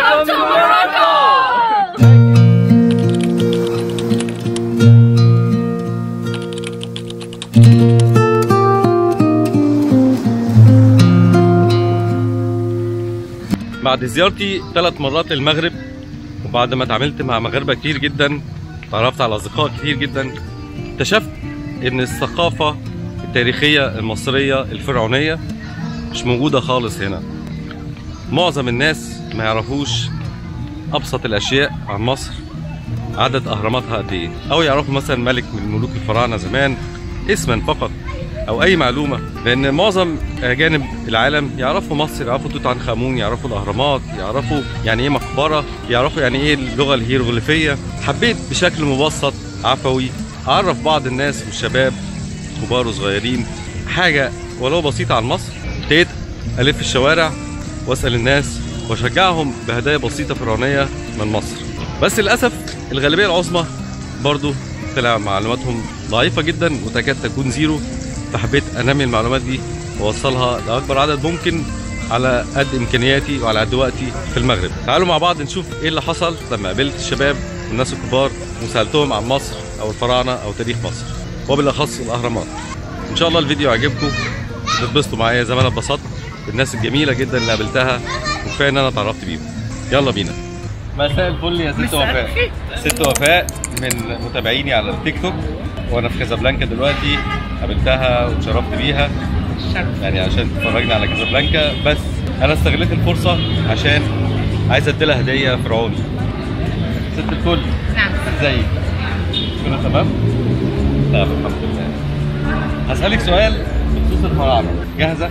Welcome to Morocco! بعد زيارتي ثلاث مرات للمغرب وبعد ما اتعاملت مع مغاربه كتير جدا تعرفت على اصدقاء كتير جدا اكتشفت ان الثقافه التاريخيه المصريه الفرعونيه مش موجوده خالص هنا معظم الناس ما يعرفوش ابسط الاشياء عن مصر عدد اهراماتها قد ايه او يعرفوا مثلا ملك من ملوك الفراعنه زمان اسما فقط او اي معلومه لان معظم اجانب العالم يعرفوا مصر يعرفوا توت عنخ امون يعرفوا الاهرامات يعرفوا يعني ايه مقبره يعرفوا يعني ايه اللغه الهيروغليفيه حبيت بشكل مبسط عفوي اعرف بعض الناس والشباب كبار وصغيرين حاجه ولو بسيطه عن مصر ابتديت الف الشوارع واسال الناس واشجعهم بهدايا بسيطه فرعونيه من مصر بس للاسف الغالبيه العظمى برضو طلع معلوماتهم ضعيفه جدا وتكاد تكون زيرو فحبيت انمي المعلومات دي واوصلها لاكبر عدد ممكن على قد امكانياتي وعلى قد وقتي في المغرب تعالوا مع بعض نشوف ايه اللي حصل لما قابلت الشباب والناس الكبار وسالتهم عن مصر او الفراعنه او تاريخ مصر وبالاخص الاهرامات ان شاء الله الفيديو عجبكم تتبسطوا معايا زي ما انا اتبسطت بالناس الجميله جدا اللي قابلتها وكفايه ان انا اتعرفت بيهم يلا بينا مساء الفل يا ست وفاء ست وفاء من متابعيني على التيك توك وانا في كازابلانكا دلوقتي قابلتها واتشرفت بيها يعني عشان تتفرجنا على كازابلانكا بس انا استغلت الفرصه عشان عايز ادي لها هديه فرعوني ست الكل نعم ازيك كله تمام تمام الحمد لله هسألك سؤال بخصوص الفراعنة جاهزة؟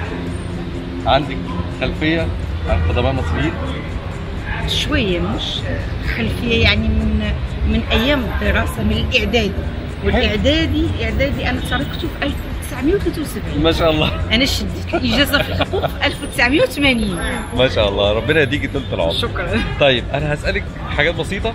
عندك خلفية عن قدماء مصريين؟ شويه مش خلفيه يعني من من ايام الدراسه من الاعدادي والاعدادي اعدادي انا تركته في 1973 ما شاء الله انا شديت الاجازه في الحقوق في 1980 ما شاء الله ربنا يديكي طول العمر شكرا طيب انا هسألك حاجات بسيطة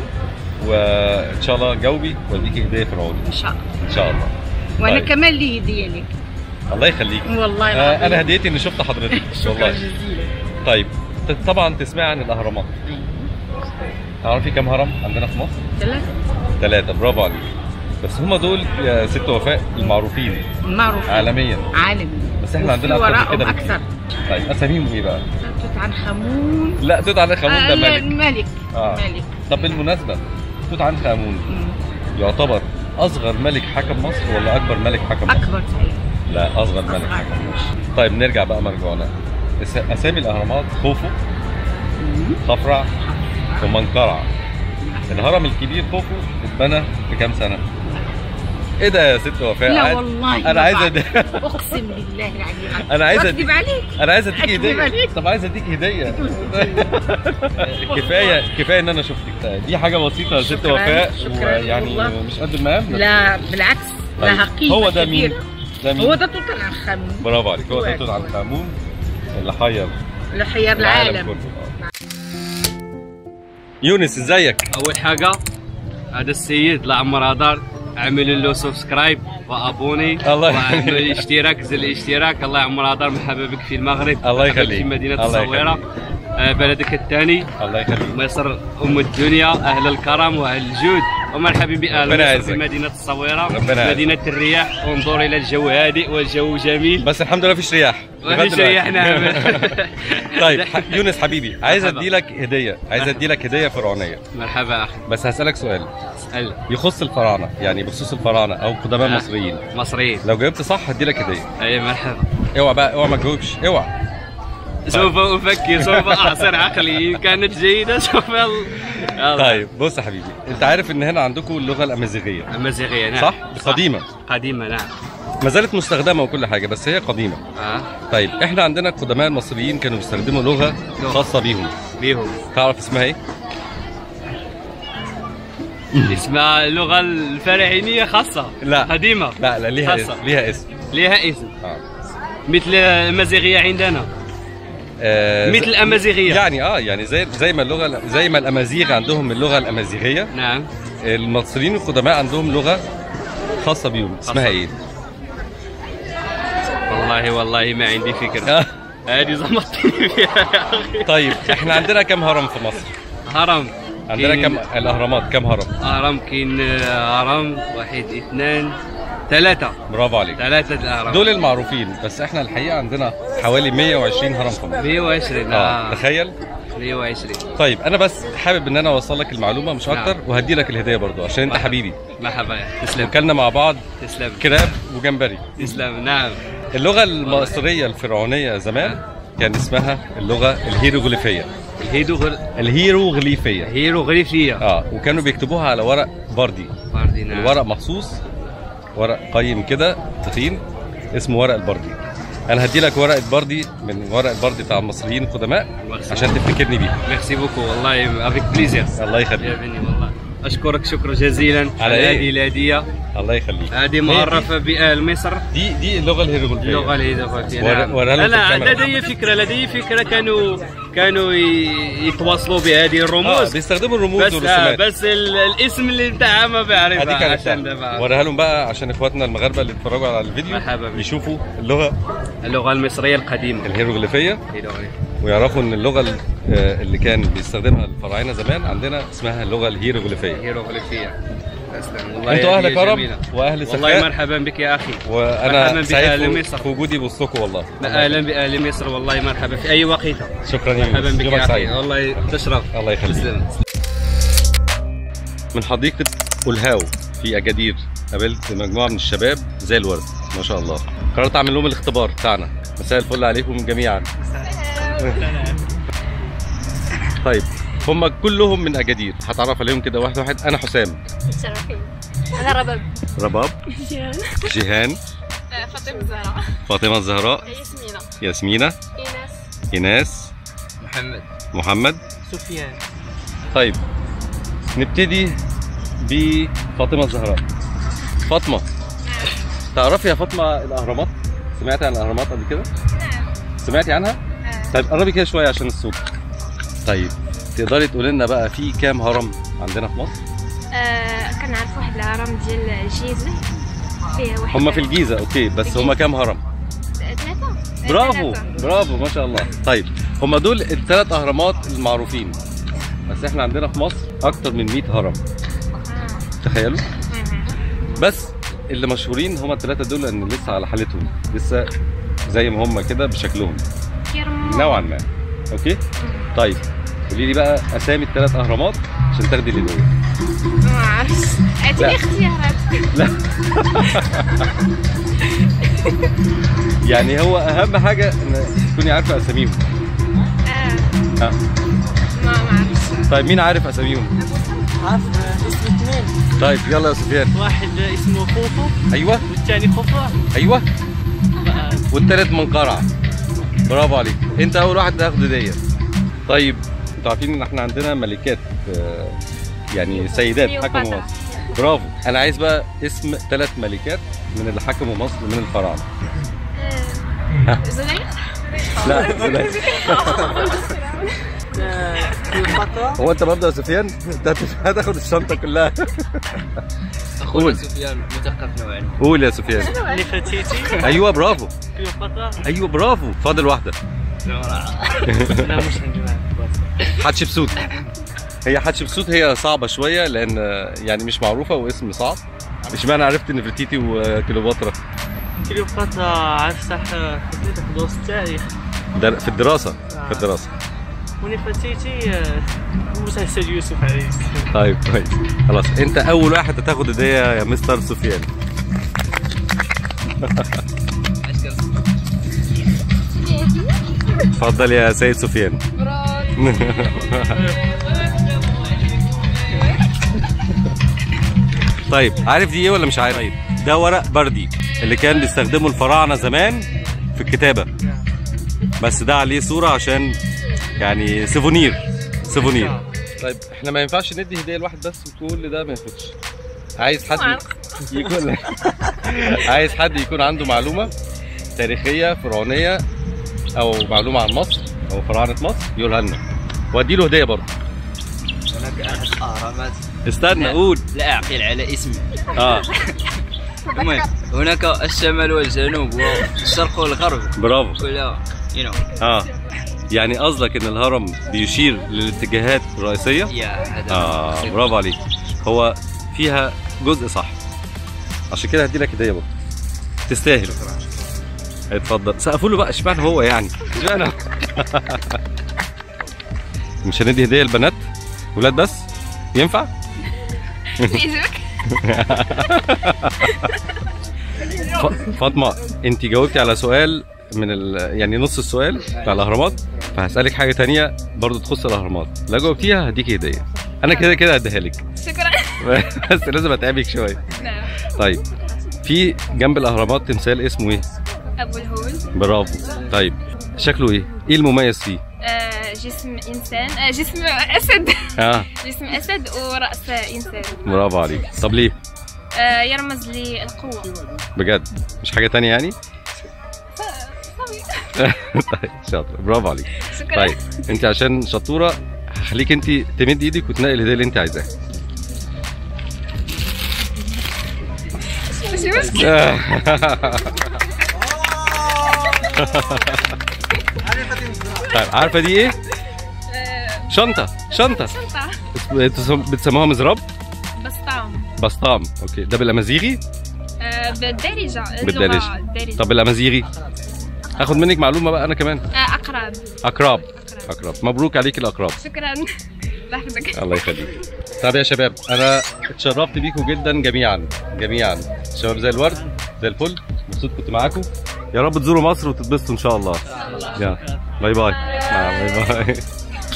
وان شاء الله جاوبي واديكي هدية فرعوني ان شاء الله ان شاء الله وانا طيب. كمان لي هديه لك الله يخليكي والله آه العظيم. انا هديتي اني شفت حضرتك شكرا والله جزيلا طيب ت- طبعا تسمعي عن الاهرامات تعرفي كم هرم عندنا في مصر؟ ثلاثه ثلاثة برافو عليك بس هم دول يا ست وفاء المعروفين معروف عالميا عالمي بس احنا وفي عندنا اكتر من وراءهم كده بكتير. اكثر طيب اساميهم ايه بقى؟ توت عنخ امون لا توت عنخ امون ده آه، لا، ملك ملك آه. ملك طب بالمناسبة توت عنخ امون مم. يعتبر اصغر ملك حكم مصر ولا اكبر ملك حكم مصر؟ اكبر تعريف لا اصغر ملك أصغر. حكم مصر طيب نرجع بقى مرجعنا اس- اسامي الاهرامات خوفو خفرع ومنقرع الهرم الكبير خوفو اتبنى في كام سنة؟ ايه ده يا ست وفاء؟ لا عايز- والله انا ما عايز بعرف. أد... اقسم بالله العلي أنا عايز أد- اكذب عليك انا عايز اديك أكذب هديه عليك. طب عايز اديك هديه كفايه كفايه ان انا شفتك دي حاجه بسيطه يا ست شكراً، وفاء شكراً ويعني والله. مش قد المقام بس لا بالعكس طيب. لها قيمه هو ده مين؟ كبيرة. ده مين؟ هو ده توت عنخ امون برافو عليك هو ده هو توت ده. عنخ امون اللي حير اللي حير العالم كله يونس ازيك؟ اول حاجه هذا السيد لا عمر دار اعملوا له سبسكرايب وابوني الله واعمل الاشتراك زر الاشتراك الله يعمر دار مرحبا بك في المغرب الله مرحبا بك يخليك. في مدينه الله الصويره يخليك. آه، بلدك الثاني الله يخليك مصر ام الدنيا اهل الكرم واهل الجود ومرحبا باهل ربنا مصر يعزك. في مدينه الصويره ربنا يعزك. مدينه الرياح انظر الى الجو هادئ والجو جميل بس الحمد لله مفيش رياح ما لغاية فيش دلوقتي. رياح نعم طيب ح- يونس حبيبي عايز مرحبا. ادي لك هديه عايز ادي لك هديه فرعونيه مرحبا اخي بس هسالك سؤال اسال يخص الفراعنه يعني بخصوص الفراعنه او قدماء آه. مصريين مصريين لو جاوبت صح هدي لك هديه اي مرحبا اوعى بقى اوعى ما تجاوبش اوعى سوف افكر سوف اعصر عقلي ان كانت جيده سوف ال... يلا. طيب بص يا حبيبي انت عارف ان هنا عندكم اللغه الامازيغيه امازيغيه نعم صح قديمه قديمه نعم ما زالت مستخدمه وكل حاجه بس هي قديمه اه طيب احنا عندنا القدماء المصريين كانوا بيستخدموا لغه خاصه بيهم بيهم تعرف اسمها ايه اسمها اللغه الفرعونيه خاصه لا. قديمه لا لا ليها خاصة. اسم ليها اسم لها اسم آه. مثل الامازيغيه عندنا آه مثل الامازيغيه يعني اه يعني زي زي ما اللغه زي ما الامازيغ عندهم اللغه الامازيغيه نعم المصريين القدماء عندهم لغه خاصه بيهم اسمها خاصة. ايه والله والله ما عندي فكره آه، هذه زمطتني فيها يا اخي طيب احنا عندنا كم هرم في مصر هرم عندنا كاين- كم الاهرامات كم هرم هرم كاين آه، هرم واحد اثنان ثلاثة برافو عليك ثلاثة الأهرام دول المعروفين بس احنا الحقيقه عندنا حوالي 120 هرم في مصر 120 اه اه تخيل 120 طيب انا بس حابب ان انا اوصل لك المعلومه مش نعم. اكتر وهدي لك الهديه برضو عشان انت مرحبا. حبيبي مرحبا تسلم وكلنا مع بعض تسلم كراب وجمبري تسلم نعم اللغه المصريه الفرعونيه زمان كان اسمها اللغه الهيروغليفيه الهيدو غل... الهيروغليفيه هيروغليفية اه وكانوا بيكتبوها على ورق بردي باردي نعم الورق مخصوص ورق قيم كده تخين اسمه ورق البردي انا هدي لك ورقه بردي من ورق البردي بتاع المصريين القدماء عشان تفتكرني بيه ميرسي بوكو والله افيك بليزير الله يا يخليك بني والله اشكرك شكرا جزيلا على إيه؟ هذه الهديه الله يخليك هذه هي معرفه بآل مصر دي دي اللغه الهيروغليفيه اللغه الهيروغليفيه ورا- نعم ورا لهم في لا الكاميرا. لدي فكره لدي فكره كانوا كانوا ي- يتواصلوا بهذه اه الرموز بيستخدموا الرموز بس آه والرسومات بس ال- الاسم اللي بتاعها ما بعرفها هديك على عشان الشاشة. دابا وريها لهم بقى عشان اخواتنا المغاربه اللي اتفرجوا على الفيديو مرحبا بك. يشوفوا اللغه اللغه المصريه القديمه الهيروغليفيه هيروغليفية. ويعرفوا ان اللغه ال- آه، اللي كان بيستخدمها الفراعنه زمان عندنا اسمها اللغه الهيروغليفيه هيروغليفيه تسلم والله انتوا اهل هذه كرم جميلة. واهل والله سخاء مرحبا بك يا اخي مرحبا وانا بك سعيد أهل في- مصر. في وجودي بوسطكم والله اهلا باهل مصر والله مرحبا في اي وقت شكرا يا مرحبا يونس بك يومك يا سعيد اخي والله تشرف الله يخليك تسلم من حديقة الهاو في أجادير قابلت مجموعة من الشباب زي الورد ما شاء الله قررت أعمل لهم الاختبار بتاعنا مساء الفل عليكم جميعا طيب هم كلهم من أجادير هتعرف عليهم كده واحد واحد أنا حسام متشرفين انا رباب رباب جيران جيهان فاطمه الزهراء فاطمة الزهراء ياسمينة ياسمينة ايناس إيناس محمد محمد سفيان طيب نبتدي بفاطمة الزهراء فاطمة تعرفي يا فاطمة الأهرامات؟ سمعتي عن الأهرامات قبل كده؟ نعم سمعتي عنها؟ طيب قربي كده شوية عشان الصوت طيب تقدري تقولي لنا بقى في كام هرم عندنا في مصر؟ آه كنعرف واحد الهرم ديال الجيزه فيه واحد هم في الجيزة أوكي بس هم كام هرم؟ ثلاثة برافو ثلاثة. برافو ما شاء الله طيب هم دول الثلاث أهرامات المعروفين بس احنا عندنا في مصر أكتر من 100 هرم آه. تخيلوا آه. بس اللي مشهورين هم الثلاثة دول لأن لسه على حالتهم لسه زي ما هم كده بشكلهم كيرمو نوعا ما اوكي طيب قولي لي بقى اسامي الثلاث اهرامات عشان تاخدي الهديه ما عرفتش لا. اعطيني اختيارات لا يعني هو اهم حاجه ان تكوني عارفه اساميهم آه. ها ما ما عرفتش طيب مين عارف اساميهم عارف اسم اثنين طيب يلا يا سفيان واحد اسمه خوفو ايوه والثاني خفرع ايوه والتالت منقرع برافو عليك انت اول واحد تاخد هديه طيب انتوا عارفين ان احنا عندنا ملكات آه، يعني سيدات حكموا كليوباترا. مصر برافو انا عايز بقى اسم ثلاث ملكات من اللي حكموا مصر من الفراعنه آه. زليخ لا زليخ. كليوباترا هو انت برضه يا سفيان انت هت- هتاخد الشنطه كلها اخونا قول. سفيان مثقف نوعا قول يا سفيان نفرتيتي ايوه برافو كليوباترا ايوه برافو فاضل واحده لا مش عندي حتشبسوت هي حتشبسوت هي صعبة شوية لأن يعني مش معروفة واسم صعب اشمعنى عرفت نفرتيتي وكليوباترا كليوباترا عرفتها في دروس التاريخ در- في الدراسة في الدراسة ونفرتيتي آه، مسلسل يوسف عليه السلام طيب كويس خلاص انت اول واحد هتاخد هدية يا مستر سفيان اتفضل يا سيد سفيان طيب عارف دي ايه ولا مش عارف؟ ده ورق بردي اللي كان بيستخدمه الفراعنه زمان في الكتابه بس ده عليه صوره عشان يعني سيفونير سيفونير طيب احنا ما ينفعش ندي هديه لواحد بس وكل ده ما ياخدش عايز حد يكون عايز حد يكون عنده معلومه تاريخيه فرعونيه او معلومه عن مصر او فراعنه مصر يقولها لنا وادي له هديه برضه هناك احد الاهرامات استنى قول لا اعقل على اسمه اه المهم هناك الشمال والجنوب والشرق والغرب برافو كلها you know اه يعني قصدك ان الهرم بيشير للاتجاهات الرئيسيه yeah هذا اه قصير. برافو عليك هو فيها جزء صح عشان كده هدي لك هديه برضه تستاهل اتفضل سقفوا له بقى اشمعنى هو يعني اشمعنى مش هندي هديه للبنات ولاد بس ينفع يعجبك ف- فاطمه انت جاوبتي على سؤال من ال... يعني نص السؤال بتاع الاهرامات فهسالك حاجه تانية برضو تخص الاهرامات لا جاوبتيها هديكي هديه انا كده كده هديها لك شكرا بس لازم اتعبك شويه نعم طيب في جنب الاهرامات تمثال اسمه ايه ابو الهول برافو طيب شكله ايه ايه المميز فيه آه، جسم انسان آه، جسم اسد اه جسم اسد وراس انسان برافو عليك طب ليه آه، يرمز للقوه بجد مش حاجه تانية يعني صافي طيب شاطر برافو عليك شكرا طيب انت عشان شطوره هخليك انت تمد ايدك وتنقي الهديه اللي انت عايزاها ماشي مشكل طيب عارفه دي ايه آه، شنطه شنطه شنطه بتسم- بتسموها مزراب بسطام بسطام اوكي ده بالامازيغي آه، بالدارجه اللغة بالدارجة. الدارجة. طب بالامازيغي هاخد منك معلومه بقى انا كمان آه، اقرب اقراب اقراب مبروك عليك الاقراب شكرا الله يحفظك الله يخليك طب يا شباب انا اتشرفت بيكم جدا جميعا جميعا شباب زي الورد زي الفل مبسوط كنت معاكم يا رب تزوروا مصر وتتبسطوا ان شاء الله يا باي باي نعم، باي باي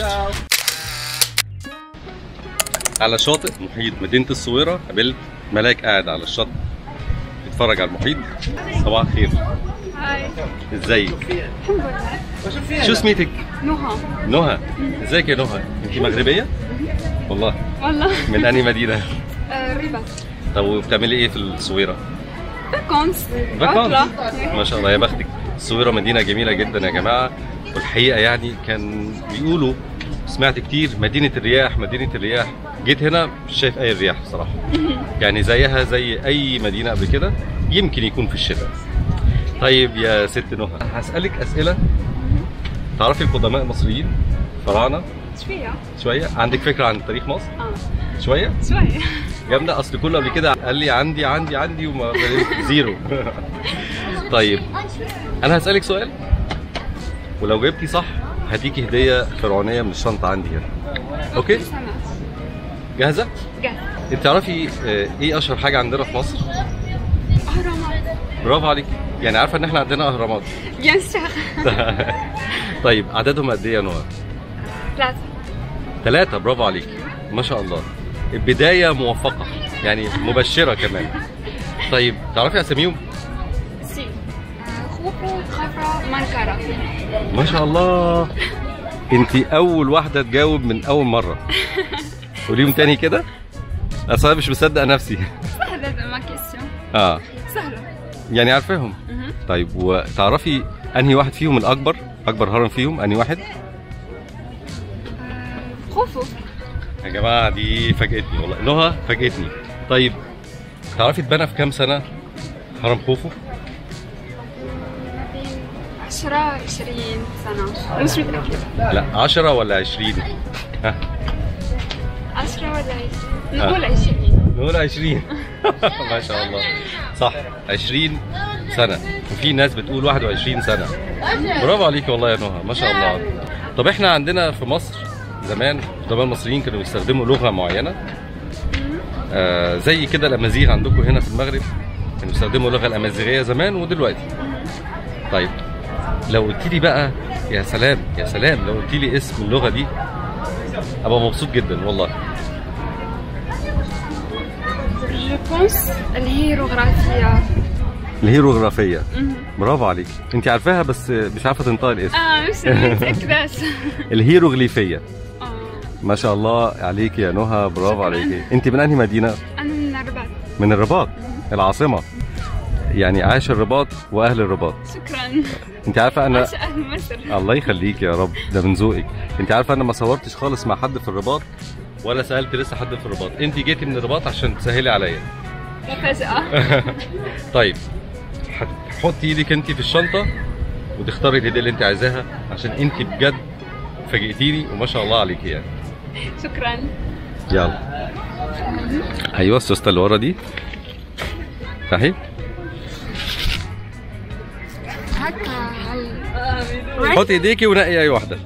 على شاطئ محيط مدينة الصويرة قابلت ملاك قاعد على الشط بيتفرج على المحيط صباح الخير هاي ازيك الحمد لله شو سميتك نهى نهى ازيك يا نهى انت مغربية والله والله من انهي مدينة الربا طب وبتعملي ايه في الصويرة كونس فاكانس ما شاء الله يا بختك الصويرة مدينة جميلة جدا يا جماعة والحقيقة يعني كان بيقولوا سمعت كتير مدينة الرياح مدينة الرياح جيت هنا مش شايف أي رياح بصراحة يعني زيها زي أي مدينة قبل كده يمكن يكون في الشتاء طيب يا ست نهى هسألك أسئلة تعرفي القدماء المصريين فراعنة شوية شوية عندك فكرة عن تاريخ مصر اه شوية شوية جامده اصل كله قبل كده قال لي عندي عندي عندي وما زيرو طيب انا هسالك سؤال ولو جبتي صح هديكي هديه فرعونيه من الشنطه عندي هنا اوكي سنة جاهزه جاهز انت تعرفي آه، ايه اشهر حاجه عندنا في مصر أهرامات برافو عليك يعني عارفه ان احنا عندنا اهرامات بيان سور طيب عددهم قد ايه يا نهى ثلاثة ثلاثة برافو عليك ما شاء الله بداية موفقة يعني مبشرة كمان طيب تعرفي اساميهم سي خوفو خفرة منكرة ما شاء الله انت اول واحده تجاوب من اول مره قوليهم تاني كده اصل انا مش مصدق نفسي سهلة ما كيسيون اه سهلة يعني عارفاهم مهم. طيب وتعرفي انهي واحد فيهم الاكبر اكبر هرم فيهم انهي واحد خوفو يا جماعه دي فاجئتني والله نهى فاجئتني طيب تعرفي اتبنى في كام سنه هرم خوفو عشرة عشرين سنة مش متأكدة لا 10 ولا 20 ها عشرة ولا عشرين نقول عشرين نقول 20 ما شاء الله صح 20 سنة وفي ناس بتقول 21 سنة برافو عليك والله يا نهى ما شاء الله طب احنا عندنا في مصر زمان القدماء المصريين كانوا بيستخدموا لغة معينة آه زي كده الأمازيغ عندكم هنا في المغرب كانوا بيستخدموا اللغة الأمازيغية زمان ودلوقتي طيب لو قلت لي بقى يا سلام يا سلام لو قلت لي اسم اللغة دي أبقى مبسوط جدا والله جو بونس الهيروغرافية الهيروغرافية برافو عليك انت عارفاها بس مش عارفه تنطقي الاسم اه مش متأكداش الهيروغليفية اه ما شاء الله عليك يا نهى برافو عليك انت من انهي مدينة أنا من الرباط من الرباط العاصمة يعني عاش الرباط واهل الرباط شكرا انت عارفه انا عاش أهل مصر الله يخليك يا رب ده من ذوقك انت عارفه انا ما صورتش خالص مع حد في الرباط ولا سالت لسه حد في الرباط انت جيتي من الرباط عشان تسهلي عليا مفاجأة طيب حطي ايدك انت في الشنطه وتختاري الهديه اللي انت عايزاها عشان انت بجد فاجئتيني وما شاء الله عليكي يعني شكرا يلا ايوه السوسته اللي ورا دي اهي هكا حطي ايديكي ونقي اي واحده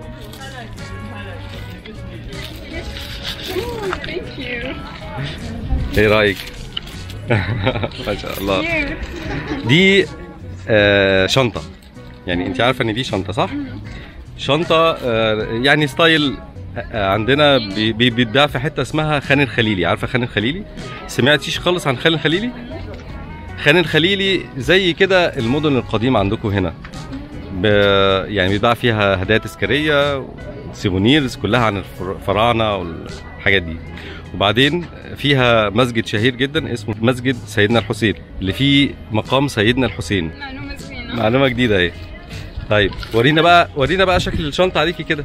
ايه رايك ما شاء الله دي آه شنطه يعني انت عارفه ان دي شنطه صح شنطه آه يعني ستايل آه، عندنا بي- بي- بيتباع في حته اسمها خان الخليلي عارفه خان الخليلي سمعتيش خالص عن خان الخليلي خان الخليلي زي كده المدن القديمه عندكم هنا ب... يعني بيتباع فيها هدايا تذكاريه سيفونيرز كلها عن الفر- الفراعنه والحاجات دي وبعدين فيها مسجد شهير جدا اسمه مسجد سيدنا الحسين اللي فيه مقام سيدنا الحسين معلومة زوينة معلومه جديده اهي طيب ورينا بقى ورينا بقى شكل الشنطه عليكي كده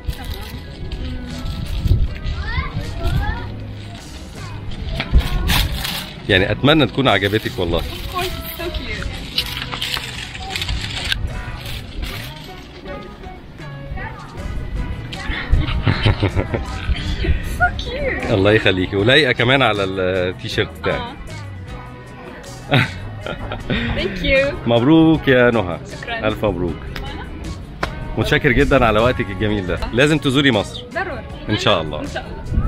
يعني اتمنى تكون عجبتك والله so cute الله يخليكي ولايقه كمان على التيشيرت بتاعك thank you مبروك يا نهى شكراً. الف مبروك متشكر جدا على وقتك الجميل ده لازم تزوري مصر ضروري ان شاء الله ان شاء الله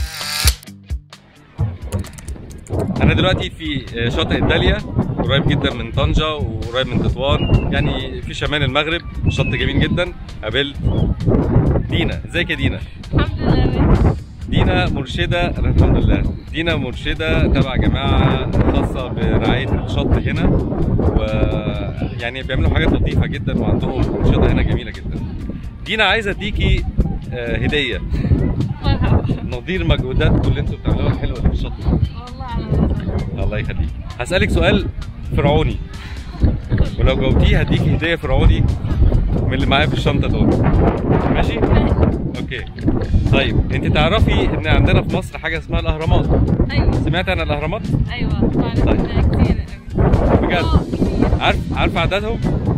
انا دلوقتي في شاطئ الداليا قريب جدا من طنجة وقريب من تطوان يعني في شمال المغرب شط جميل جدا قابلت دينا ازيك يا دينا الحمد لله دينا مرشدة أنا الحمد لله دينا مرشدة تبع جماعة خاصة برعاية الشط هنا ويعني بيعملوا حاجات لطيفة جدا وعندهم أنشطة هنا جميلة جدا دينا عايزة اديكي آه، هدية مرحبا نظير مجهوداتكم اللي انتوا بتعملوها الحلوة اللي في الشط والله على الله يخليك هسألك سؤال فرعوني ولو جاوبتيه هديكي هدية فرعوني من اللي معايا في الشنطة دول ماشي؟ اوكي طيب انت تعرفي ان عندنا في مصر حاجة اسمها الأهرامات ايوه سمعت عن الأهرامات؟ ايوه بعرف طيب. كثير بجد عارف عارف عددهم؟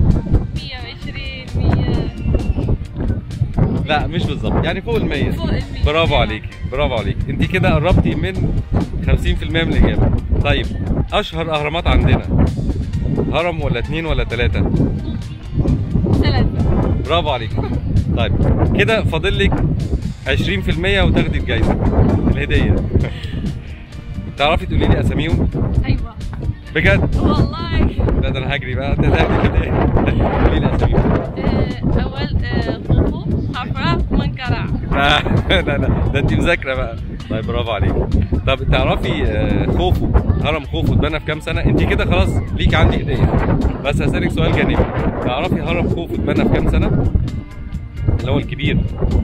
120 100 لا مش بالظبط يعني فوق ال 100 فوق ال 100 برافو عليك برافو عليك انت كده قربتي من 50% من الإجابة طيب أشهر أهرامات عندنا هرم ولا اتنين ولا تلاتة؟ ثلاثة برافو عليك طيب كده فاضل لك 20% وتاخدي الجايزه الهديه تعرفي تقولي لي اساميهم ايوه بجد والله لا ده انا هجري بقى انت تاخدي الهديه قولي لي اساميهم آه، اول آه، خوفو حفرة منقرع لا لا لا ده انت مذاكره بقى طيب برافو عليك طب تعرفي آه، خوفو هرم خوفو اتبنى في كام سنه انت كده خلاص ليك عندي هديه بس هسالك سؤال جانبي تعرفي هرم خوفو اتبنى في كام سنه اللي هو الكبير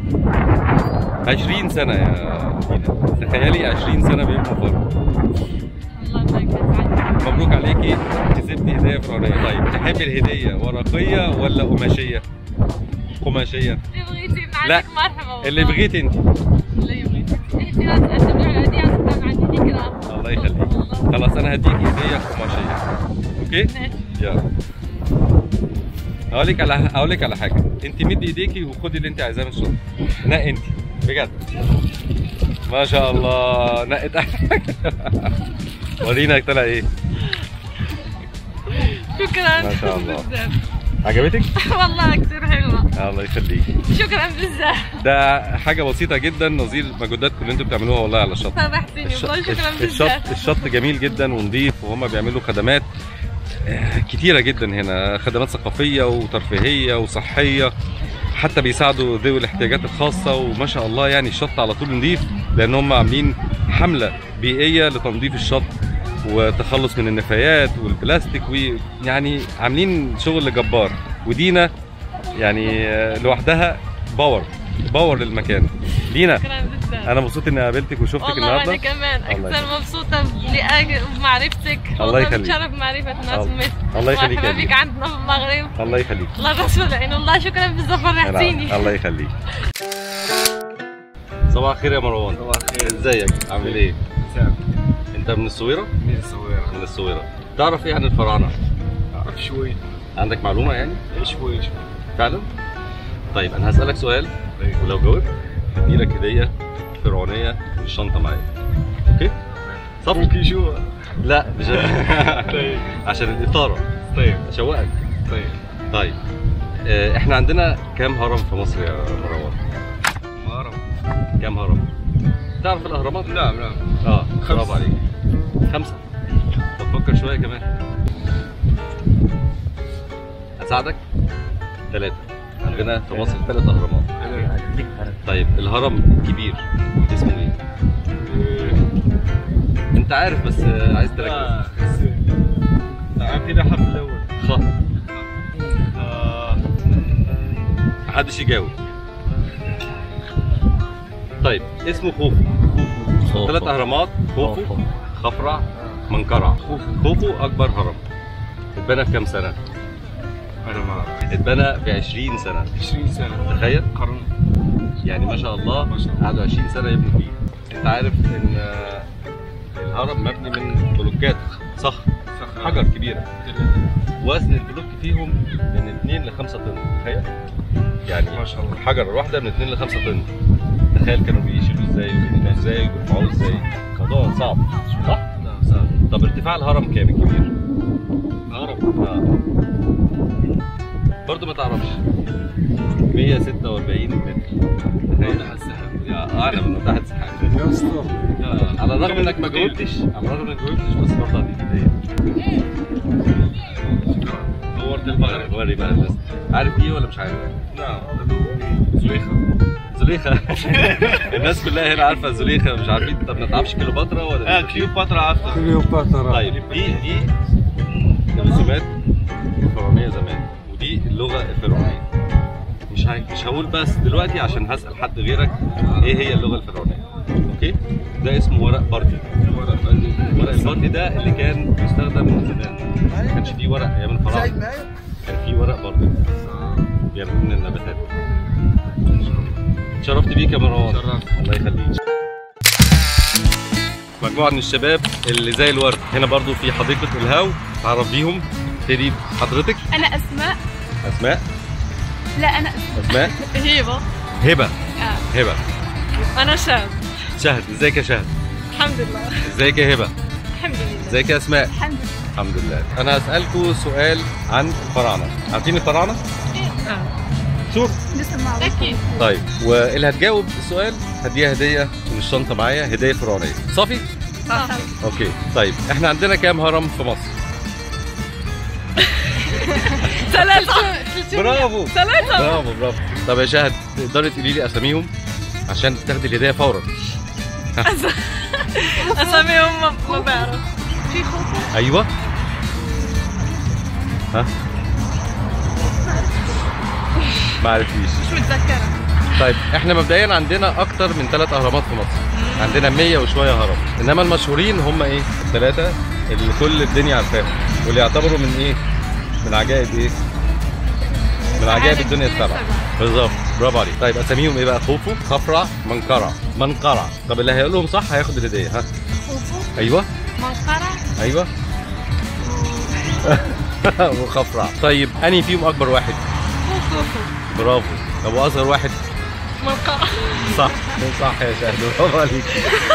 20 سنه يا دينا تخيلي 20 سنه بيبنوا هرم الله ما يكفي مبروك عليكي كسبتي هديه فرعونيه طيب تحبي الهديه ورقيه ولا قماشيه قماشيه اللي بغيتي من لا، عندك مرحبا والله. اللي بغيتي انت اللي بغيتي انت لا تقدم على هدية تقدم عندي ذكرى الله يخليك خلاص انا هديكي هديه قماشيه اوكي ماشي. يلا اقول لك على اقول لك على حاجه انت مدي ايديكي وخدي اللي انت عايزاه من الشنطه نقي انت بجد ما شاء الله نقت احلى حاجه ورينا طلع ايه شكرا ما شاء الله. بزاف. عجبتك والله كثير حلوة الله يخليك شكرا بزاف ده حاجه بسيطه جدا نظير مجهوداتكم اللي انتوا بتعملوها والله على الشط فرحتني والله شكرا الشط بزاف الشط جميل جدا ونظيف وهم بيعملوا خدمات آه، كتيره جدا هنا خدمات ثقافيه وترفيهيه وصحيه حتى بيساعدوا ذوي الاحتياجات الخاصه وما شاء الله يعني الشط على طول نظيف لان هم عاملين حمله بيئيه لتنظيف الشط وتخلص من النفايات والبلاستيك ويعني عاملين شغل جبار ودينا يعني آه، لوحدها باور باور للمكان دينا شكرا بزاف انا مبسوط اني قابلتك وشفتك والله النهارده وانا كمان الله اكثر مبسوطه بلقاك وبمعرفتك الله والله يخليك. بتشرف بمعرفه ناس الله- مثل الله يخليك يا مرحبا دينا. بك عندنا في المغرب الله يخليك الله رسول عين الله شكرا بزاف فرحتيني الله يخليك صباح الخير يا مروان صباح الخير ازيك عامل ايه انت من الصويره من الصغيرة من الصويره تعرف ايه عن الفراعنه أعرف شوي عندك معلومه يعني شوي شوي فعلا طيب انا هسالك سؤال ولو جاوبت هديلك هديه فرعونيه من الشنطه معايا اوكي صف ممكن شو لا مش طيب عشان الاثاره طيب اشوقك طيب طيب آه، احنا عندنا كام هرم في مصر يا مروان ما كام هرم تعرف الاهرامات نعم نعم اه خمسة. برافو عليك خمسة طب فكر شوية كمان هساعدك ثلاثة عندنا في مصر ثلاث أهرامات طيب الهرم الكبير اسمه ايه؟ أنت عارف بس آه، عايز تركز اعطينا حرف الاول خ آه، محدش يجاوب طيب اسمه خوفو ثلاث أهرامات خوفو خفرع منقرع خوفو أكبر هرم اتبنى في كام سنة؟ انا ما اعرف اتبنى في 20 سنة 20 سنه تخيل قرن يعني ما شاء الله ما شاء الله. قعدوا 20 سنه يبنوا فيه انت عارف ان آه، الهرم مبني من بلوكات صخر حجر كبيره وزن البلوك فيهم من 2 ل 5 طن تخيل يعني ما شاء الله. الحجر الواحده من 2 ل 5 طن تخيل كانوا بيشيلوا ازاي وبينقلوه ازاي وبيرفعوه ازاي موضوع صعب صح؟ نعم صح طب ارتفاع الهرم كام الكبير؟ هرم اه برضه ما تعرفش 146 متر تخيل تحت السحاب يا اعلى من تحت السحاب يا اسطى على الرغم انك ما جاوبتش على الرغم انك ما جاوبتش بس برضه هديك هديه نورت المغرب وري بقى الناس عارف ايه ولا مش عارف؟ نعم زليخه زليخه الناس كلها هنا عارفه زليخه مش عارفين طب ما تعرفش كليوباترا ولا اه كليوباترا عارفه كليوباترا طيب دي دي الرسومات الفرعونيه زمان ودي اللغه الفرعونيه مش ه... مش هقول بس دلوقتي عشان هسال حد غيرك ايه هي اللغه الفرعونيه اوكي ده اسمه ورق بردي ورق البردي ده اللي كان بيستخدم من زمان ما كانش فيه ورق ايام الفراعنه كان فيه ورق بردي بيعملوه من النباتات اتشرفت بيك يا مروان شرفت. الله يخليك مجموعه من الشباب اللي زي الورد هنا برضو في حديقه الهاو تعرف بيهم ابتدي حضرتك انا اسماء اسماء لا انا اسماء هيبه هبه آه. هبه انا شاب شهد ازيك يا شهد الحمد لله ازيك يا هبه الحمد لله ازيك يا اسماء الحمد لله الحمد لله انا هسالكوا سؤال عن الفراعنه عارفين الفراعنه شور نسمع اكيد طيب واللي هتجاوب السؤال هديها هديه من الشنطه معايا هديه فرعونيه صافي صح اوكي طيب احنا عندنا كام هرم في مصر ثلاثة برافو ثلاثة برافو برافو طب يا شهد تقدري تقولي لي اساميهم عشان تاخدي الهديه فورا اساميهم ما ما بعرف في خوف ايوه ها ما عرفتيش مش متذكرة طيب احنا مبدئيا عندنا اكتر من ثلاث اهرامات في مصر عندنا 100 وشويه هرم انما المشهورين هم ايه الثلاثه اللي كل الدنيا عارفاهم واللي يعتبروا من ايه من عجائب ايه من عجائب الدنيا السبعه بالظبط برافو عليك طيب اساميهم ايه بقى خوفو خفرع منقرع منقرع طب اللي هيقولهم صح هياخد الهديه ها خوفو ايوه منقرة ايوه وخفرع طيب انهي فيهم اكبر واحد خوفو برافو طب واصغر واحد منقرة صح صح يا شهد برافو عليك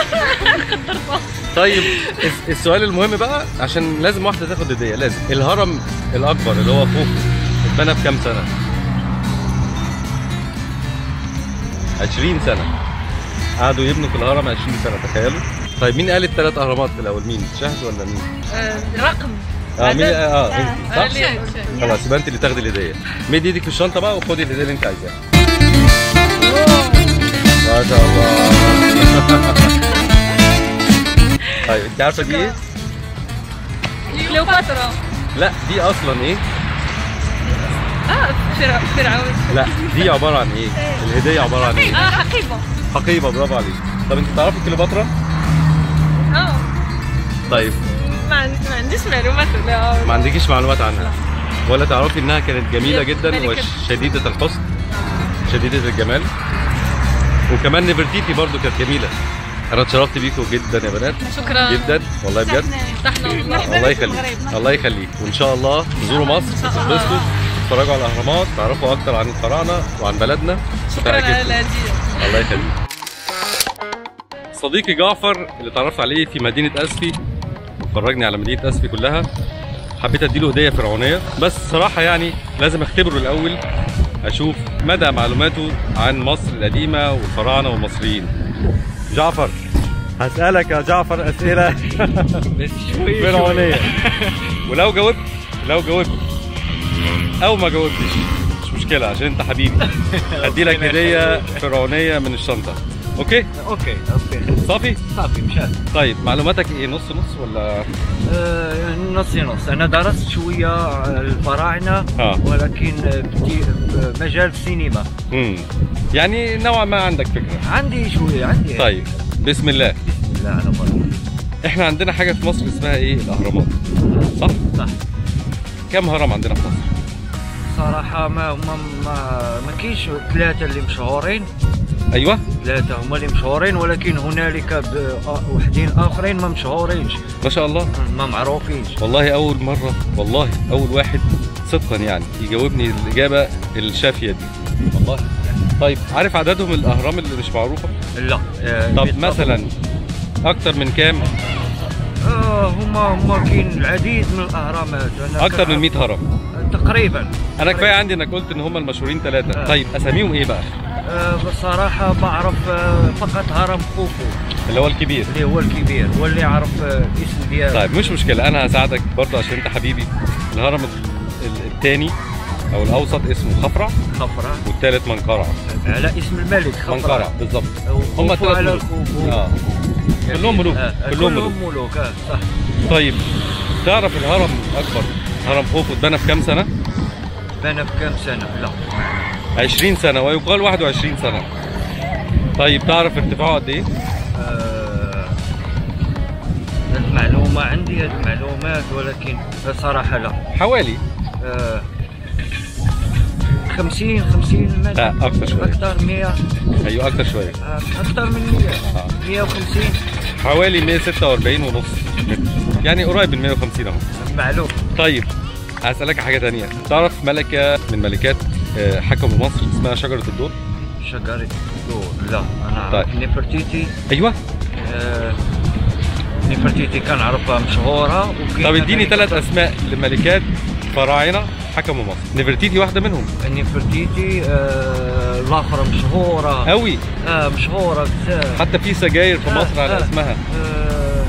طيب الس- السؤال المهم بقى عشان لازم واحده تاخد هديه لازم الهرم الاكبر اللي هو خوفو اتبنى في كام سنه 20 سنه قعدوا يبنوا في الهرم 20 سنه تخيلوا طيب مين قال الثلاث اهرامات في الاول مين شهد ولا مين رقم اه مين اه انت صح شيء خلاص يبقى انت اللي تاخدي الهديه مد ايدك في الشنطه بقى وخدي الهديه اللي انت عايزاها ما شاء الله طيب انت عارفه دي ايه؟ كليوباترا لا دي اصلا ايه؟ اه فرع- فرعون لا دي عباره عن ايه؟ الهديه عباره عن ايه؟ اه حقيبة حقيبه برافو عليك طب انت تعرفي كليوباترا؟ اه طيب ما عن- ما عنديش معلومات ولا ما عندكيش معلومات عنها ولا تعرفي انها كانت جميله جدا ملكة. وشديده الحسن شديده الجمال وكمان نفرتيتي برضو كانت جميله انا اتشرفت بيكم جدا يا بنات شكرا جدا والله بجد تحنا الله يخليك الله يخليك وان شاء الله تزوروا مصر تتبسطوا تتفرجوا على الاهرامات تعرفوا اكتر عن الفراعنه وعن بلدنا شكرا تعجبكم. على الهديه الله يخليك صديقي جعفر اللي اتعرفت عليه في مدينه اسفي فرجني على مدينه اسفي كلها حبيت اديله هديه فرعونيه بس صراحه يعني لازم اختبره الاول اشوف مدى معلوماته عن مصر القديمه والفراعنه والمصريين جعفر هسألك يا جعفر أسئلة بس شوي فرعونية ولو جاوبت لو جاوبت أو ما جاوبتش مش مشكلة عشان أنت حبيبي هدي لك هدية فرعونية من الشنطة أوكي اوكي اوكي صافي صافي مشان طيب معلوماتك إيه نص نص ولا آه يعني نص نص انا درست شويه الفراعنه آه. ولكن في مجال السينما مم. يعني نوعا ما عندك فكرة عندي شويه عندي طيب بسم الله لا انا برا احنا عندنا حاجة في مصر اسمها ايه الأهرامات صح؟ صح كم هرم عندنا في مصر؟ صراحه ما ما ما, ما كاينش ثلاثه اللي مشهورين أيوه ثلاثه هما اللي مشهورين ولكن هنالك ب- آه، وحدين اخرين ما مشهورينش ما شاء الله ما معروفينش والله أول مرة والله أول واحد صدقا يعني يجاوبني الإجابة الشافية دي والله طيب عارف عددهم الأهرام اللي مش معروفة؟ لا آه، طب بالضبط. مثلا أكتر من كام؟ آه هما هما كاين العديد من الاهرامات أنا أكتر من 100 هرم تقريبا أنا كفاية عندي إنك قلت إن هم المشهورين ثلاثة آه. طيب أساميهم إيه بقى؟ آه بصراحة بعرف آه فقط هرم خوفو اللي هو الكبير اللي هو الكبير واللي يعرف آه الاسم ديالو طيب مش مشكلة أنا هساعدك برضه عشان أنت حبيبي الهرم ال- ال- التاني أو الأوسط اسمه خفرع خفرة والتالت منقرع على اسم الملك خفرة منقرع بالظبط وخوفو هم ثلاث على ملوك خوفو آه. كلهم ملوك آه كلهم كلهم ملوك ملوك آه صح طيب تعرف الهرم الأكبر هرم خوفو اتبنى في كام سنة؟ بنى في كم سنة لا 20 سنة ويقال 21 سنة طيب تعرف ارتفاعه قد إيه؟ آه المعلومة عندي هذه المعلومات ولكن بصراحة لا حوالي آه 50 50 متر لا، أكتر شوية. أكثر 100 أيوه أكتر شوية آه، أكثر من 100 آه. 150 حوالي 146 ونص متر يعني قريب من 150 أهو معلوم طيب هسألك حاجة تانية تعرف ملكة من ملكات آه، حكموا مصر اسمها شجرة الدور؟ شجرة الدور لا أنا طيب. أعرف نفرتيتي أيوه آه نفرتيتي كان عرفها مشهورة وكاين طب اديني هذيك- ثلاث أسماء لملكات فراعنة حكموا مصر نفرتيتي واحدة منهم نفرتيتي آه الأخرى مشهورة قوي آه مشهورة بزاف حتى في سجاير في آه، مصر على آه. اسمها آه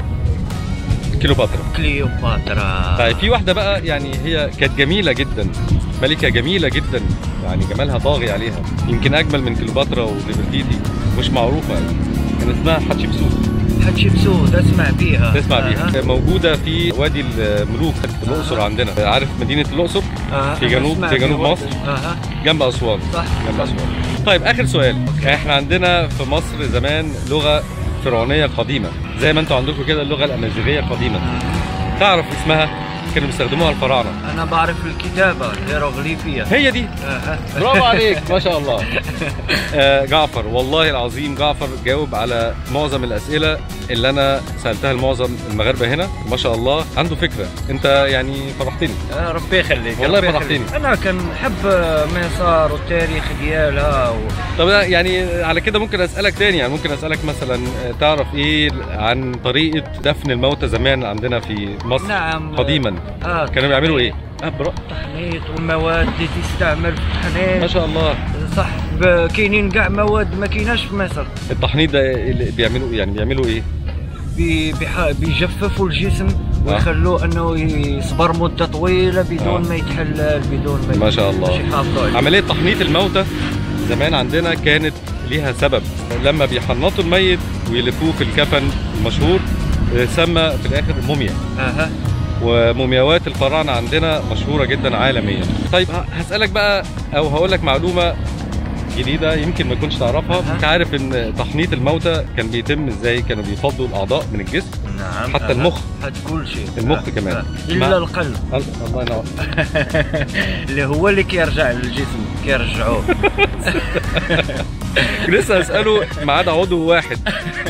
كليوباترا كليوباترا طيب في واحدة بقى يعني هي كانت جميلة جدا ملكة جميلة جدا يعني جمالها طاغي عليها يمكن أجمل من كليوباترا ونفرتيتي مش معروفة يعني كان اسمها حتشبسوت حتشبسوت أسمع بيها تسمع آه، بيها موجودة في وادي الملوك في الأقصر عندنا عارف مدينة الأقصر آه، في جنوب- أسمع في جنوب بيها. مصر. أها جنب أسوان صح جنب أسوان طيب آخر سؤال احنا عندنا في مصر زمان لغة فرعونية قديمة زي ما انتوا عندكم كده اللغة الأمازيغية قديمة تعرف اسمها كانوا بيستخدموها الفراعنة أنا بعرف الكتابة الهيروغليفية هي دي أها. برافو عليك ما شاء الله آه جعفر والله العظيم جعفر جاوب على معظم الاسئله اللي انا سالتها لمعظم المغاربه هنا ما شاء الله عنده فكره انت يعني فرحتني آه، ربي يخليك والله ربي فرحتني. يخليك. انا كنحب مصر والتاريخ ديالها و... طب أنا يعني على كده ممكن اسالك تاني يعني ممكن اسالك مثلا آه، تعرف ايه عن طريقه دفن الموتى زمان عندنا في مصر نعم قديما آه كانوا بيعملوا ايه آه برا... تحنيط والمواد اللي تستعمل في ما التحنيط شاء الله صح ب- كاينين كاع مواد ما كايناش في مصر التحنيط ده اللي بيعملوا يعني بيعملوا ايه بي- بيح- بيجففوا الجسم ويخلوه انه يصبر مده طويله بدون آه. ما يتحلل بدون ما ما شاء الله. ماشي يحافظوا عليه. عملية تحنيط الموتى زمان عندنا كانت ليها سبب لما بيحنطوا الميت ويلفوه في الكفن المشهور آه، سمى في الاخر موميا اها ومومياوات الفراعنه عندنا مشهوره جدا عالميا طيب ه- هسالك بقى او هقول لك معلومه جديده يمكن ما كنتش تعرفها أها. انت عارف ان تحنيط الموتى كان بيتم ازاي كانوا بيفضوا الاعضاء من الجسم نعم حتى أها. المخ. حتى كل شيء المخ آه. كمان. آه. ما- الا القلب الله ينور اللي هو اللي كيرجع للجسم كيرجعوه لسه اساله ما عدا عضو واحد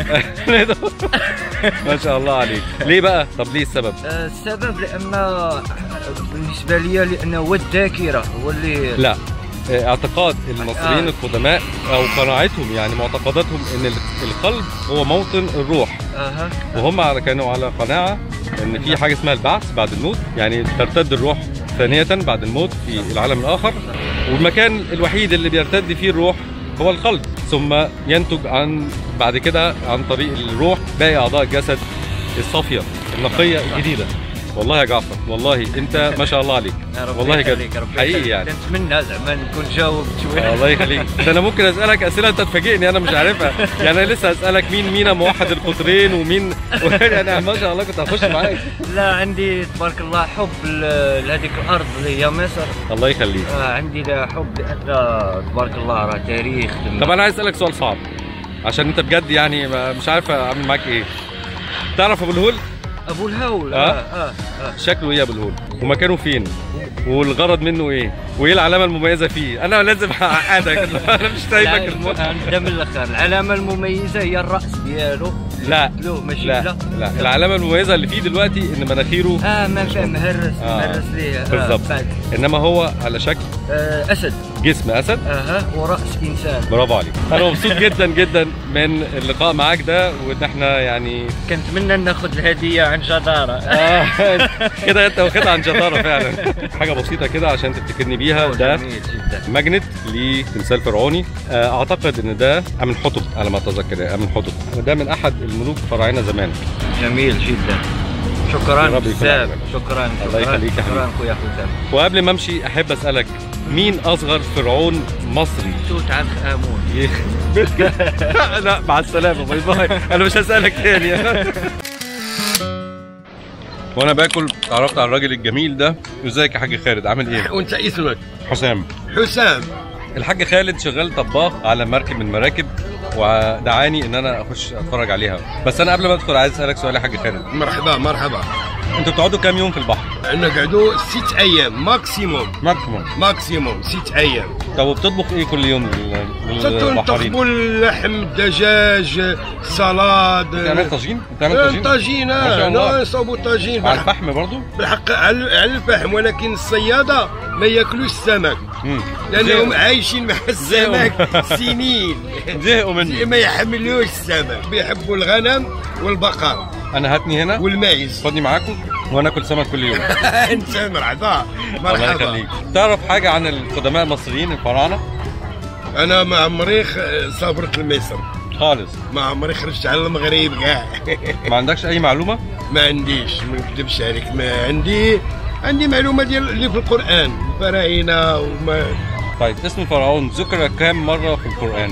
ما شاء الله عليك ليه بقى طب ليه السبب آه، السبب لان آه، بالنسبه لي لانه هو الذاكره هو اللي لا اعتقاد المصريين آه. القدماء او قناعتهم يعني معتقداتهم ان القلب هو موطن الروح اها وهم على كانوا على قناعه ان في حاجه اسمها البعث بعد الموت يعني ترتد الروح ثانيه بعد الموت في العالم الاخر والمكان الوحيد اللي بيرتد فيه الروح هو القلب ثم ينتج عن بعد كده عن طريق الروح باقي اعضاء الجسد الصافيه النقيه الجديده والله يا جعفر والله انت ما شاء الله عليك يا رب والله كده يخليك، ربي حقيقي يخليك. يعني نتمنى زعما نكون جاوبت شويه الله يخليك ده انا ممكن اسالك اسئله انت تفاجئني انا مش عارفها يعني انا لسه اسالك مين مينا موحد القطرين ومين انا ما شاء الله كنت هخش معاك لا عندي تبارك الله حب ل- لهذيك الارض اللي هي مصر الله يخليك آه عندي لها حب لان تبارك الله راه تاريخ طب انا عايز اسالك سؤال صعب عشان انت بجد يعني ما- مش عارف اعمل معاك ايه تعرف ابو الهول ابو الهول آه. اه اه, آه. شكله ايه ابو الهول ومكانه فين والغرض منه ايه وايه العلامه المميزه فيه انا لازم اعقدك انا مش لا، سايبك الم- نبدا من الاخر العلامه المميزه هي الراس ديالو لا له ماشي لا لا العلامه المميزه اللي فيه دلوقتي ان مناخيره اه ما فاهم مهرس آه. مهرس ليه آه بالظبط بعد. انما هو على شكل آه اسد جسم اسد اها وراس انسان برافو عليك انا مبسوط جدا جدا من اللقاء معاك ده وان احنا يعني كنتمنى ناخذ الهديه عن جداره آه، كده انت واخدها عن شطاره فعلا حاجه بسيطه كده عشان تفتكرني بيها ده جميل جدا ماجنت لتمثال فرعوني آه، اعتقد ان ده امن حطب على ما اتذكر امن حطب ده من احد الملوك فراعنه زمان جميل جدا شكرا يا رب يكون بزاف عجبك. شكرا الله شكراً. يخليك يا شكرا خويا حسام وقبل ما امشي احب اسالك مين اصغر فرعون مصري توت عنخ امون لا مع السلامه باي باي انا مش هسالك تاني وانا باكل اتعرفت على الراجل الجميل ده ازيك يا حاج خالد عامل ايه وانت اسمك حسام حسام الحاج خالد شغال طباخ على مركب من المراكب ودعاني ان انا اخش اتفرج عليها بس انا قبل ما ادخل عايز اسالك سؤال يا حاج خالد مرحبا مرحبا انتوا بتقعدوا كام يوم في البحر انا قعدوا ست ايام ماكسيموم ماكسيموم ماكسيموم ست ايام طب وبتطبخ ايه كل يوم لل- للبحارين تطبخوا اللحم الدجاج سلاد بتعمل طاجين بتعمل طاجين طاجين ما شاء آه، الله. لا يصوبوا طاجين على بالحق, الفحم برضو بالحق على على الفحم ولكن الصيادة ما ياكلوش السمك مم. لانهم عايشين مع السمك سنين زهقوا مني ما يحملوش السمك بيحبوا الغنم والبقر انا هاتني هنا والمايز خدني معاكم وانا اكل سمك كل يوم انت مرحبا الله مرحبا يخليك تعرف حاجه عن القدماء المصريين الفراعنه انا ما عمري خ- سافرت لمصر خالص ما عمري خرجت على المغرب كاع ما عندكش اي معلومه ما عنديش ما نكذبش عليك ما عندي عندي معلومه ديال اللي في القران الفراعنه وما طيب اسم الفرعون ذكر كام مره في القران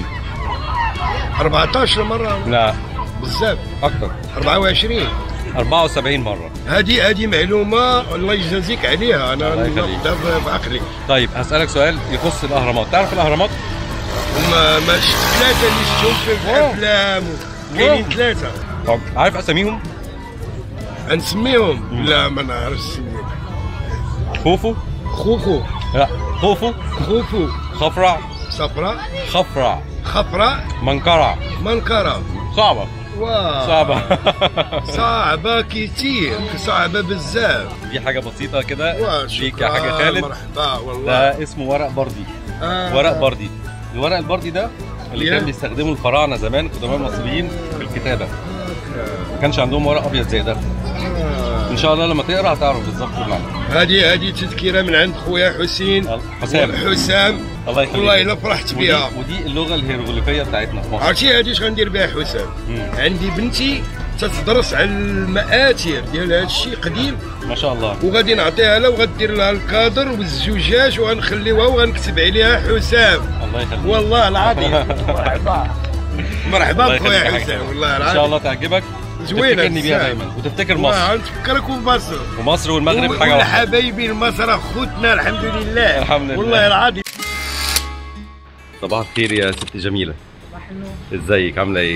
14 مره لا بزاف اكتر 24 74 مره هذه هذه معلومه الله يجازيك عليها انا الله يخليك. ناخذها في في عقلي طيب هسالك سؤال يخص الاهرامات تعرف الاهرامات وما ما شفت ثلاثه اللي شفتهم في واو. الافلام كاينين ثلاثه طب عارف اساميهم نسميهم لا ما نعرفش نسميهم خوفو خوخو لا خوفو خوفو خفرع صفراء خفرع خفراء منقرع منكره صعبه واو صعبه صعبة كتير صعبة بزاف دي حاجه بسيطه كده وا، ليك يا شكراً، حاج خالد مرحبا والله ده اسمه ورق بردي آه. ورق بردي الورق البردي ده اللي يا. كان بيستخدمه الفراعنه زمان قدماء المصريين في الكتابه ما كانش عندهم ورق ابيض زي ده آه. ان شاء الله لما تقرا هتعرف بالظبط المعنى هذه هذه تذكرة من عند خويا حسين حسام حسام الله يخليك والله الا فرحت ودي, بها ودي اللغه الهيروغليفيه بتاعتنا في مصر عرفتي هذه اش غندير بها حسام مم. عندي بنتي تتدرس على المآثر ديال هذا الشيء قديم ما شاء الله وغادي نعطيها لها وغدير لها الكادر والزجاج وغنخليوها وغنكتب عليها حسام الله يخليك والله العظيم مرحبا مرحبا الله بخويا يخليك يا حسام حاج. والله ان العظيم شاء الله تعجبك زوينة تفتكرني بيها بزاف. دايما وتفتكر مصر نفكرك بمصر ومصر والمغرب حاجه واحده حبايبي مصر اخوتنا الحمد لله الحمد لله. والله العظيم صباح الخير يا ست جميله صباح النور ازيك عامله ايه الحمد لله.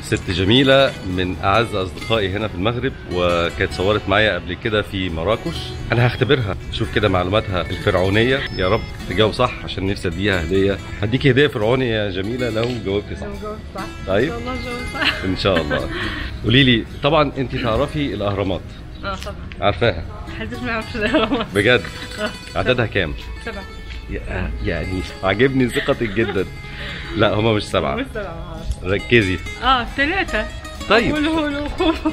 ست جميلة من أعز أصدقائي هنا في المغرب وكانت صورت معايا قبل كده في مراكش أنا هختبرها شوف كده معلوماتها الفرعونية يا رب تجاوب صح عشان نفسي أديها هدية هديكي هدية فرعوني يا جميلة لو جاوبتي صح صح طيب والله جو صح إن شاء الله قولي لي طبعا أنت تعرفي الأهرامات اه طبعا عارفاها حدش ما يعرفش الاهرامات بجد عددها كام؟ سبعة يا- يعني عاجبني ثقتك جدا لا هما مش سبعة مش سبعة ركزي اه ثلاثة طيب أبو الهول وخوف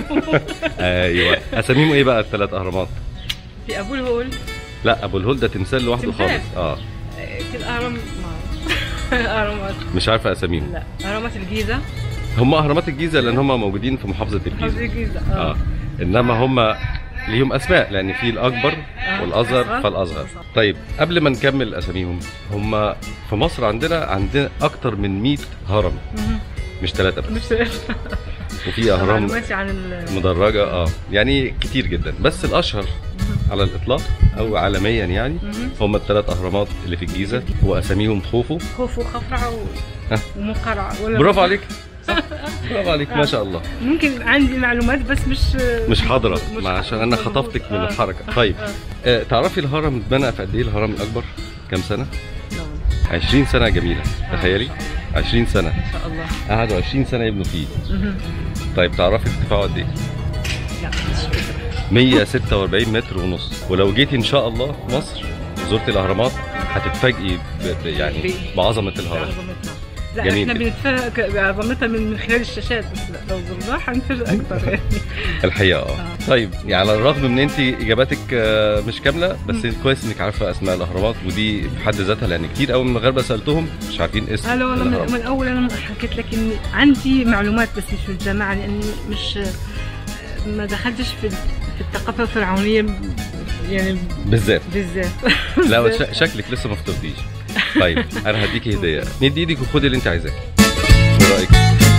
ايوه اساميهم ايه بقى الثلاث اهرامات في ابو الهول لا ابو الهول ده تمثال لوحده تمثال؟ خالص اه آه، في الاهرام ما أعرف. اهرامات مش عارفه اساميهم لا اهرامات الجيزة هم اهرامات الجيزه لان هم موجودين في محافظه حوض الجيزه الجيزة اه اه انما هم ليهم اسماء لان في الاكبر آه، والاصغر أصغر. فالاصغر طيب قبل ما نكمل اساميهم هم في مصر عندنا عندنا اكتر من 100 هرم مهم. مش ثلاثه بس مش وفي اهرام معلوماتي عن ال مدرجه اه يعني كتير جدا بس الاشهر على الاطلاق او عالميا يعني مهم. هم الثلاث اهرامات اللي في الجيزه واساميهم خوفو خوف وخفرع و... ها. ومقرع ولا برافو عليك صح برافو عليك ما شاء الله ممكن عندي معلومات بس مش مش حاضره مش ما عشان انا مظبوط. خطفتك من آه. الحركه طيب آه. آه تعرفي الهرم اتبنى في قد ايه الهرم الاكبر كام سنه لا والله. 20 سنه جميله تخيلي 20 سنه ان شاء الله قعدوا 20 سنه يبنوا فيه مهم. طيب تعرفي ارتفاعه قد ايه لا مش فكرة. 146 متر ونص ولو جيتي ان شاء الله في مصر وزرتي الاهرامات هتتفاجئي ب- ب- يعني بعظمه الهرم بعظمتها لا جميل احنا جدا. بنتفاجئ بعظمتها من من خلال الشاشات بس لا لو زرناها حنتفاجئ اكثر يعني الحقيقه اه طيب يعني على الرغم من ان انت اجاباتك آه، مش كامله بس كويس انك عارفه اسماء الاهرامات ودي في حد ذاتها لان كتير قوي من المغاربه سالتهم مش عارفين اسم هلا والله من, الأهرام. من اول انا حكيت لك اني عندي معلومات بس مش في الجامعه لاني مش ما دخلتش في في الثقافه الفرعونيه يعني بالذات بالذات لا ش- شكلك لسه ما فطرتيش طيب انا هديكي هديه ندي ايدك وخدي اللي انت عايزاه ايه رايك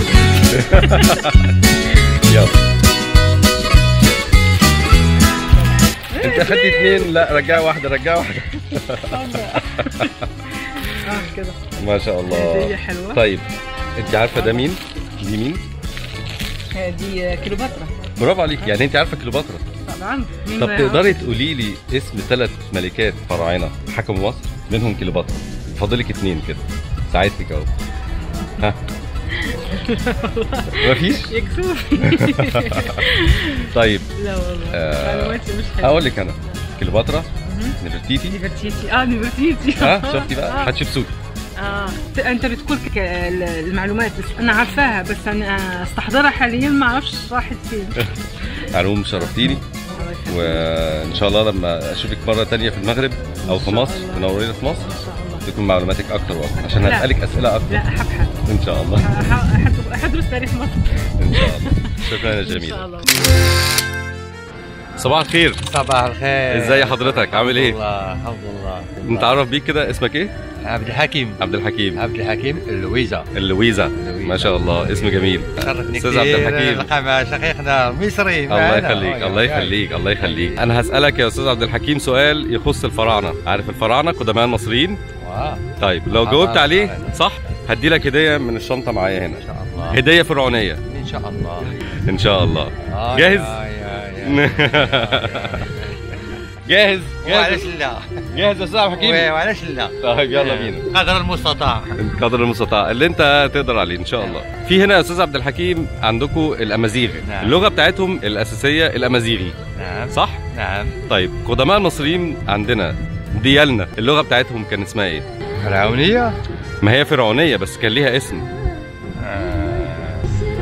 يلا انت اخدتي اتنين لا رجعي واحده رجعي واحده اه كده ما شاء هديه الله حلوه طيب انت عارفه ده مين دي مين دي كليوباترا برافو عليك يعني انت عارفه كليوباترا طبعا مين طب ما يعرف؟ تقدري تقولي لي اسم ثلاث ملكات فراعنه حكموا مصر منهم كليوباترا فاضلك اتنين كده ساعدتك اهو ها مفيش يكسوفي طيب لا والله آه، معلوماتي مش حلوه اقول لك انا كليوباترا نفرتيتي نيفرتيتي اه نيفرتيتي ها شفتي بقى آه. حتشبسوت اه ت- انت بتقول ك- ال- المعلومات بس انا عارفاها بس انا استحضرها حاليا ما اعرفش راحت فين علوم شرفتيني الله يخليك. وان شاء الله لما اشوفك مره تانية في المغرب او في شاء مصر الله. تنورينا في مصر ان شاء الله تكون معلوماتك اكتر واكتر عشان لا. هسالك اسئله اكتر لا حبحب ان شاء الله ح- ح- حدرس تاريخ مصر ان شاء الله شكرا يا ان شاء جميله الله صباح الخير صباح الخير ازاي حضرتك عامل ايه الله الحمد لله نتعرف بيك كده اسمك ايه عبد الحكيم عبد الحكيم عبد الحكيم اللويزة اللويزا ما شاء الله اسم جميل شرفني استاذ عبد الحكيم الحكيم شقيقنا المصري الله معنا. يخليك الله يخليك الله يخليك انا هسالك يا استاذ عبد الحكيم سؤال يخص الفراعنه عارف الفراعنه قدماء المصريين واو، طيب لو آه، جاوبت آه، عليه آه. صح هدي لك هديه من الشنطه معايا هنا ان شاء الله هديه فرعونيه ان شاء الله ان شاء الله آه، جاهز؟ يا- يا- يا- جاهز وعلاش جاهز لا جاهز يا استاذ عبد الحكيم وعلاش لا طيب يلا بينا قدر المستطاع قدر المستطاع اللي انت تقدر عليه ان شاء الله في هنا يا استاذ عبد الحكيم عندكم الامازيغ نعم. اللغه بتاعتهم الاساسيه الامازيغي نعم صح نعم طيب قدماء المصريين عندنا ديالنا اللغه بتاعتهم كان اسمها ايه فرعونية ما هي فرعونيه بس كان ليها اسم آه،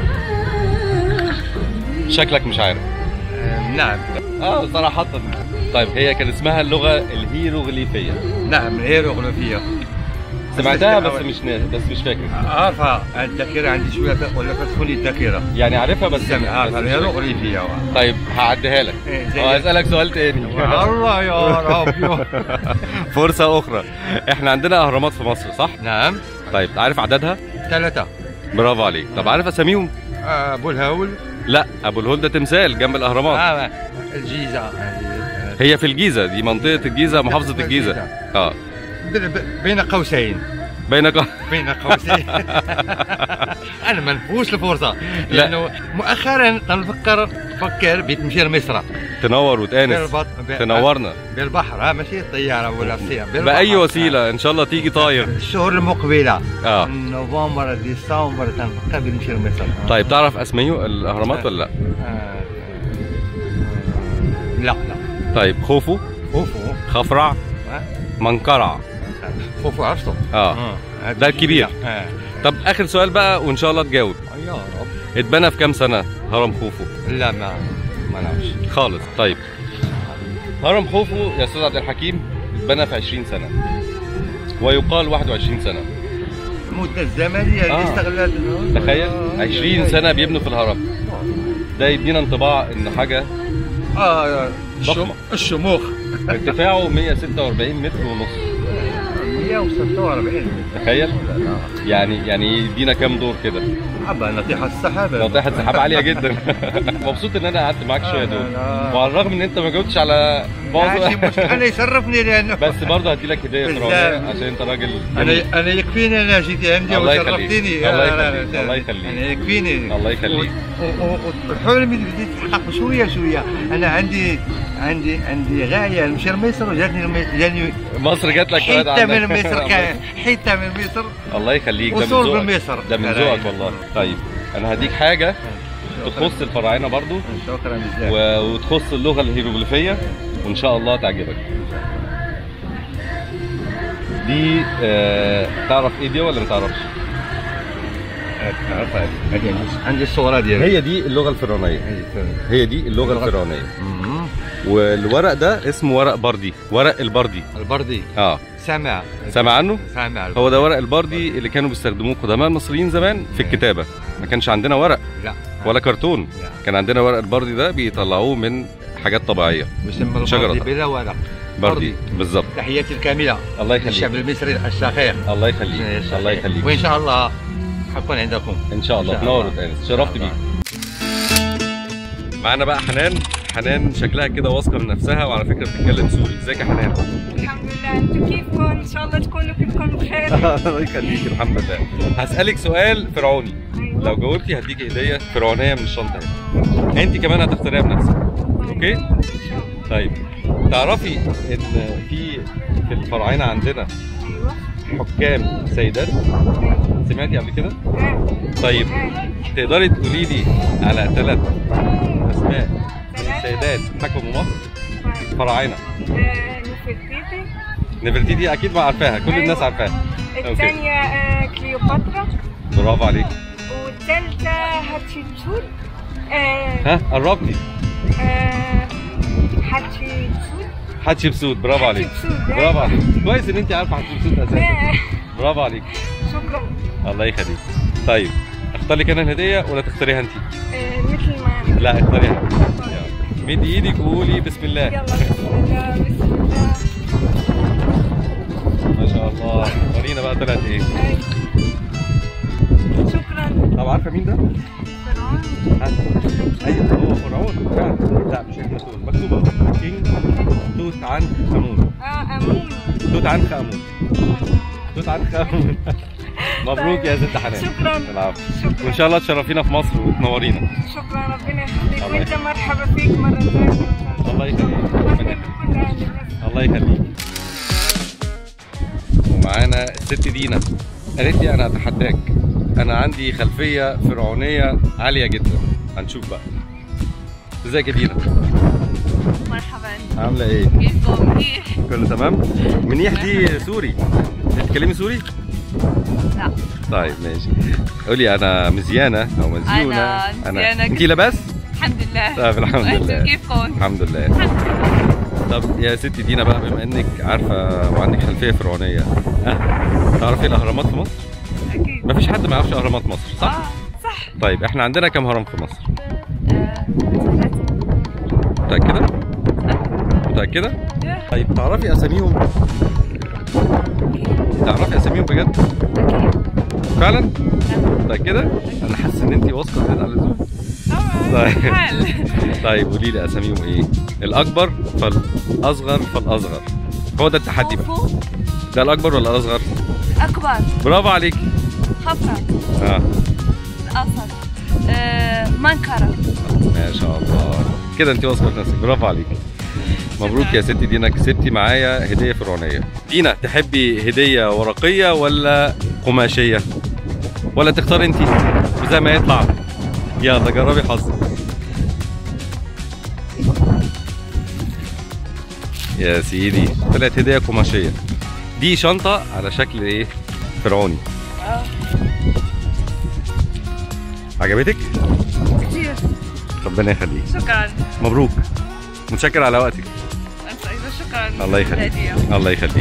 شكلك مش عارف آه، نعم اه صراحه طيب هي كان اسمها اللغه الهيروغليفيه نعم هيروغليفية سمعتها بس مش نا... بس مش فاكر عارفة الذاكرة عندي شوية ف- ولا فتحوا لي الذاكرة يعني عارفها بس سمع بس عارفة مش فاكر. الهيروغليفية طيب هعديها لك إيه، زي- وهسألك سؤال تاني الله يا رب فرصة أخرى احنا عندنا أهرامات في مصر صح؟ نعم طيب عارف عددها؟ ثلاثة برافو عليك طب عارف أساميهم؟ آه، أبو الهول لا أبو الهول ده تمثال جنب الأهرامات آه الجيزة هذه، هي في الجيزة دي منطقة الجيزة محافظة الجيزة اه ب- ب- بين قوسين بينك بين قوسين انا ما نفوتش الفرصه لانه مؤخرا تنفكر فكر بتمشي لمصر تنور وتانس بالبط- ب- تنورنا بالبحر ها ماشي الطياره ولا السيارة بالبحر. باي وسيله ان شاء الله تيجي طاير الشهور المقبله اه نوفمبر ديسمبر تنفكر بنمشي لمصر طيب تعرف اسماء الاهرامات ولا لا آه. لا لا طيب خوفو خوفو خفرع آه. منقرع خوفو عرفته اه آه. ده الكبير. اه طب اخر سؤال بقى وان شاء الله تجاوب يا رب اتبنى في كام سنه هرم خوفو لا ما ما نعرفش خالص طيب هرم خوفو يا استاذ عبد الحكيم اتبنى في 20 سنه ويقال 21 سنه المده الزمنيه اللي آه. استغلت تخيل 20 سنه بيبنوا في الهرم ده يدينا انطباع ان حاجه اه ضخمة. الشموخ ارتفاعه 146 متر ونص 146 تخيل يعني يعني يدينا كام دور كده حبة نطيحة السحابة ناطحه سحاب عاليه جدا مبسوط ان انا قعدت معاك شويه دول لا. وعلى الرغم ان انت ما جاوبتش على ماشي بعض مش انا يشرفني لانه بس برضه هدي لك هديه بالله. فرعونيه عشان انت راجل جميل. انا انا يكفيني انا جيت عندي الله يخليك. وشرفتني الله لا، لا، يخليك. لا. الله يخليك. انا يكفيني الله يخليك. و- و- و- وحلمي بديت يتحقق شويه شويه انا عندي عندي عندي غايه نمشي لمصر وجاتني الم- جاني مصر جات لك ولاد حته من عندك. مصر كان حته من مصر الله يخليك ده من وصول ذوقك بمصر ده من ذوقك والله طيب انا هديك حاجه تخص الفراعنه برضو شكرا بزاف و... وتخص اللغه الهيروغليفيه وان شاء الله تعجبك دي آه... تعرف ايه دي ولا ما تعرفش عرفت عندي عندي الصوره ديالها هي دي اللغه الفرعونيه هي دي اللغه اللغة- الفرعونيه مم. والورق ده اسمه ورق بردي ورق البردي البردي اه سامع سامع عنه سامع هو ده ورق البردي اللي كانوا بيستخدموه قدماء المصريين زمان في الكتابه ما كانش عندنا ورق لا ولا كرتون لا. كان عندنا ورق البردي ده بيطلعوه من حاجات طبيعيه يسمى شجرة. البردي بلا ورق بردي بالظبط تحياتي الكامله الله للشعب يخليك المصري الشقيق الله يخليك الله يخليك وان شاء الله حكون عندكم ان شاء الله إن شاء تنور الله. وتانس شرفت بيك معانا بقى حنان حنان شكلها كده واثقه من نفسها وعلى فكره بتتكلم سوري ازيك يا حنان الحمد لله انتم كيفكم ان شاء الله تكونوا كلكم بخير الله يخليك الحمد لله هسالك سؤال فرعوني لو جاوبتي هديك هديه فرعونيه من الشنطه هنا انت كمان هتختاريها بنفسك اوكي طيب تعرفي ان في في الفراعنه عندنا حكام سيدات سمعتي قبل كده طيب تقدري تقولي لي على ثلاث اسماء من السيدات حكموا مصر فراعنه نفرتيتي نفرتيتي اكيد ما عارفاها كل الناس عارفاها الثانية آه، كليوباترا برافو عليك والثالثة هاتشيبسوت آه، ها قربتي آه، هاتشيبسوت حتشبسوت برافو عليك حتشبسوت، برافو عليك كويس ان انت عارفه حتشبسوت اساسا آه، برافو عليك شكرا الله يخليك طيب اختار لك انا الهديه ولا تختاريها انت آه، مثل ما لا اختاريها انت يلا. مدي ايدك وقولي بسم الله يلا بسم الله بسم الله ما شاء الله ورينا بقى طلعت ايه آه، شكرا طب عارفه مين ده فرعون ها؟ ايوه هو فرعون فعلا لا مش اخناتون مكتوبه كينج توت عنخ امون اه امون توت عنخ امون توت عنخ امون مبروك يا ست حنان شكرا العفو شكرا وان شاء الله تشرفينا في مصر وتنورينا شكرا ربنا يخليك الله وانت مرحبا فيك مرة ثانية الله يخليك ربنا يخليك. كل اهل مصر الله يخليك ومعانا الست دينا قالت لي انا اتحداك انا عندي خلفيه فرعونيه عاليه جدا هنشوف بقى ازيك يا دينا مرحبا عامله ايه كيفكم منيح كله تمام منيح دي سوري بتتكلمي سوري لا طيب ماشي قولي انا مزيانه او مزيونه أنا مزيانة انت لاباس الحمد لله طيب الحمد وأنتم لله كيفكم الحمد لله طب يا ستي دينا بقى بما انك عارفه وعندك خلفيه فرعونيه ها تعرفي الاهرامات في مصر اكيد مفيش حد ما يعرفش اهرامات مصر صح اه صح طيب احنا عندنا كام هرم في مصر آه، متاكده متاكده Yeah. طيب تعرفي اساميهم تعرفي اساميهم بجد فعلا متاكده انا حاسس ان انت واثقه زياده عن اللزوم طيب حال طيب قولي لي اساميهم ايه الاكبر فالاصغر فالاصغر هو ده التحدي بقى خوفو ده الاكبر ولا الاصغر اكبر برافو عليك خفرة اه منقرة ما شاء الله كده انت واثقه في نفسك برافو عليك مبروك يا ستي دينا كسبتي معايا هديه فرعونيه دينا تحبي هديه ورقيه ولا قماشيه ولا تختار انت وزي ما يطلع يلا جربي حظك يا سيدي طلعت هديه قماشيه دي شنطه على شكل ايه فرعوني عجبتك كتير ربنا يخليك شكرا مبروك متشكر على وقتك أنت أيضا شكرا الله يخليك الهدية. الله يخليك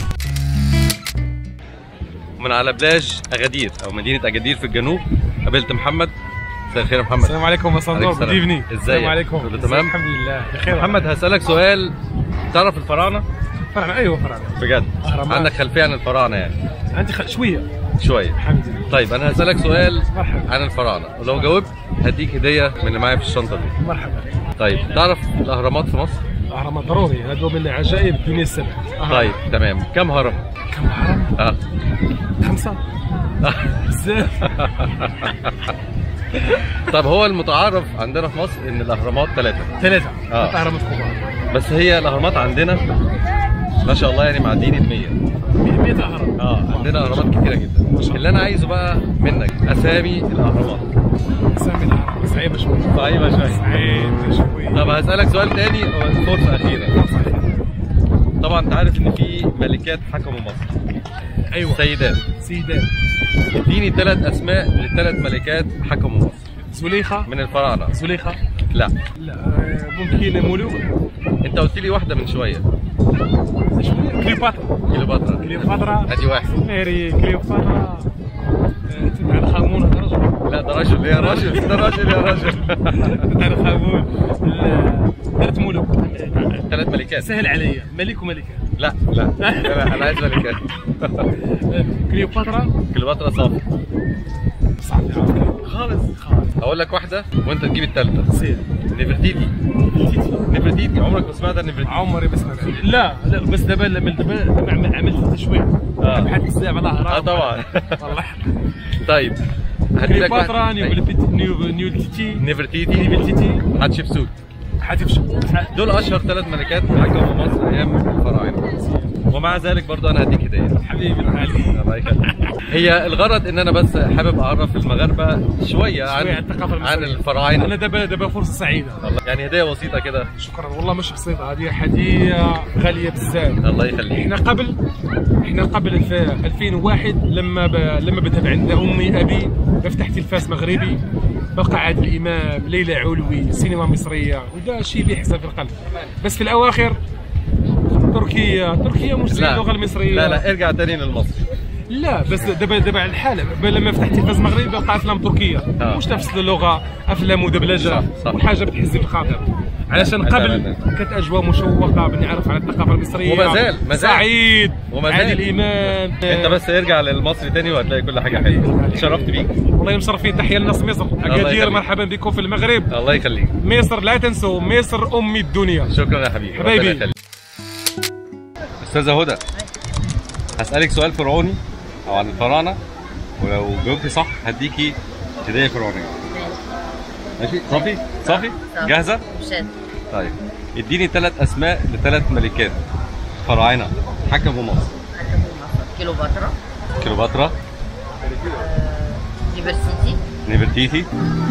من على بلاج اغادير او مدينه اغادير في الجنوب قابلت محمد مساء الخير يا محمد السلام عليكم مساء النور عليكم جود السلام. ايفنينج ازيك السلام عليكم كله ازيك؟ تمام الحمد لله بخير محمد هسالك سؤال تعرف الفراعنه فرعنا ايوه فرعنا بجد أهرامات. عندك خلفيه عن الفراعنه يعني عندي خ... شويه شويه الحمد لله طيب انا هسالك سؤال مرحبا عن الفراعنه ولو جاوبت هديك هديه من اللي معايا في الشنطه دي مرحبا طيب تعرف الاهرامات في مصر الاهرامات ضروري هذا من عجائب الدنيا السبع أهرام. طيب تمام كم هرم كم هرم؟ اه خمسه بزاف طب هو المتعارف عندنا في مصر ان الاهرامات ثلاثه ثلاثه آه. اهرامات كبار بس هي الاهرامات عندنا ما شاء الله يعني معديين ال 100 100 اهرام اه عندنا اهرامات كتيره جدا اللي انا عايزه بقى منك اسامي الاهرامات اسامي الاهرام صعيبه شويه صعيبه شويه صعيبه شويه طب هسالك سؤال تاني فرصه اخيره طبعا انت عارف ان في ملكات حكموا مصر ايوه سيدات سيدات اديني ثلاث اسماء لثلاث ملكات حكموا مصر زليخه من الفراعنه زليخه لا لا آه، ممكن ملوك انت قلت لي واحده من شويه كليوباترا كليوباترا كليوباترا ادي واحد ماري كليوباترا آه، تبع الخامون هذا رجل لا ده رجل يا رجل ده رجل يا رجل تبع الخامون ال- ثلاث ملوك ثلاث ملكات سهل عليا ملك وملكه لا لا لا انا عايز ملكات آه، كليوباترا كليوباترا صافي صعب يعرف خالص هقول لك واحده وانت تجيب الثالثه سير نفرتيتي نفرتيتي عمرك ما سمعت عن نفرتيتي عمري ما سمعت لا لا بس دابا لما دابا دابا عمل- عملت تشويه آه. بحثت بزاف على اه اهرام طبعا والله طيب هدي لك كليوباترا واحد. نيو نيو نيولتيتي نفرتيتي نيولتيتي حتشبسوت حتفشل دول اشهر ثلاث ملكات حكموا مصر ايام الفراعنه ومع ذلك برضه انا هديك هديه حبيبي الغالي الله يخليك هي الغرض ان انا بس حابب اعرف المغاربه شويه عن شوية عن الثقافة عن المصرية. الفراعنه انا دابا دابا فرصه سعيده الله يعني هديه بسيطه كده شكرا والله مش بسيطه هذه هديه غاليه بزاف الله يخليك احنا قبل احنا قبل الف- 2001 لما ب... لما بذهب عند امي ابي بفتح تلفاز مغربي بقى عادل امام ليلى علوي سينما مصريه وده شيء اللي يحزن في القلب بس في الاواخر تركيا تركيا مش زي لا. اللغه المصريه لا لا ارجع تاني للمصري لا بس دابا دابا على الحال ب- لما فتحت تلفاز مغربي بلقى افلام تركيه آه. مش نفس اللغه افلام مدبلجه صح، صح. وحاجه بتحز في الخاطر علشان قبل أتمنى. كانت اجواء مشوقه بنعرف على الثقافه المصريه وما زال- ما زال. سعيد وما زال. عادل امام انت بس ارجع للمصري تاني وهتلاقي كل حاجه حلوه اتشرفت بيك والله مشرفين تحيه لناس مصر اكادير يخليك. مرحبا بكم في المغرب الله يخليك مصر لا تنسوا مصر ام الدنيا شكرا يا حبيبي حبايبي. ربنا يخليك. استاذه هدى هسالك سؤال فرعوني او عن الفراعنه ولو جاوبتي صح هديكي هديه فرعونيه ماشي صافي صافي جاهزه مشات طيب اديني ثلاث اسماء لثلاث ملكات فراعنه حكموا مصر كيلوباترا كليوباترا ديفرسيتي نفرتيتي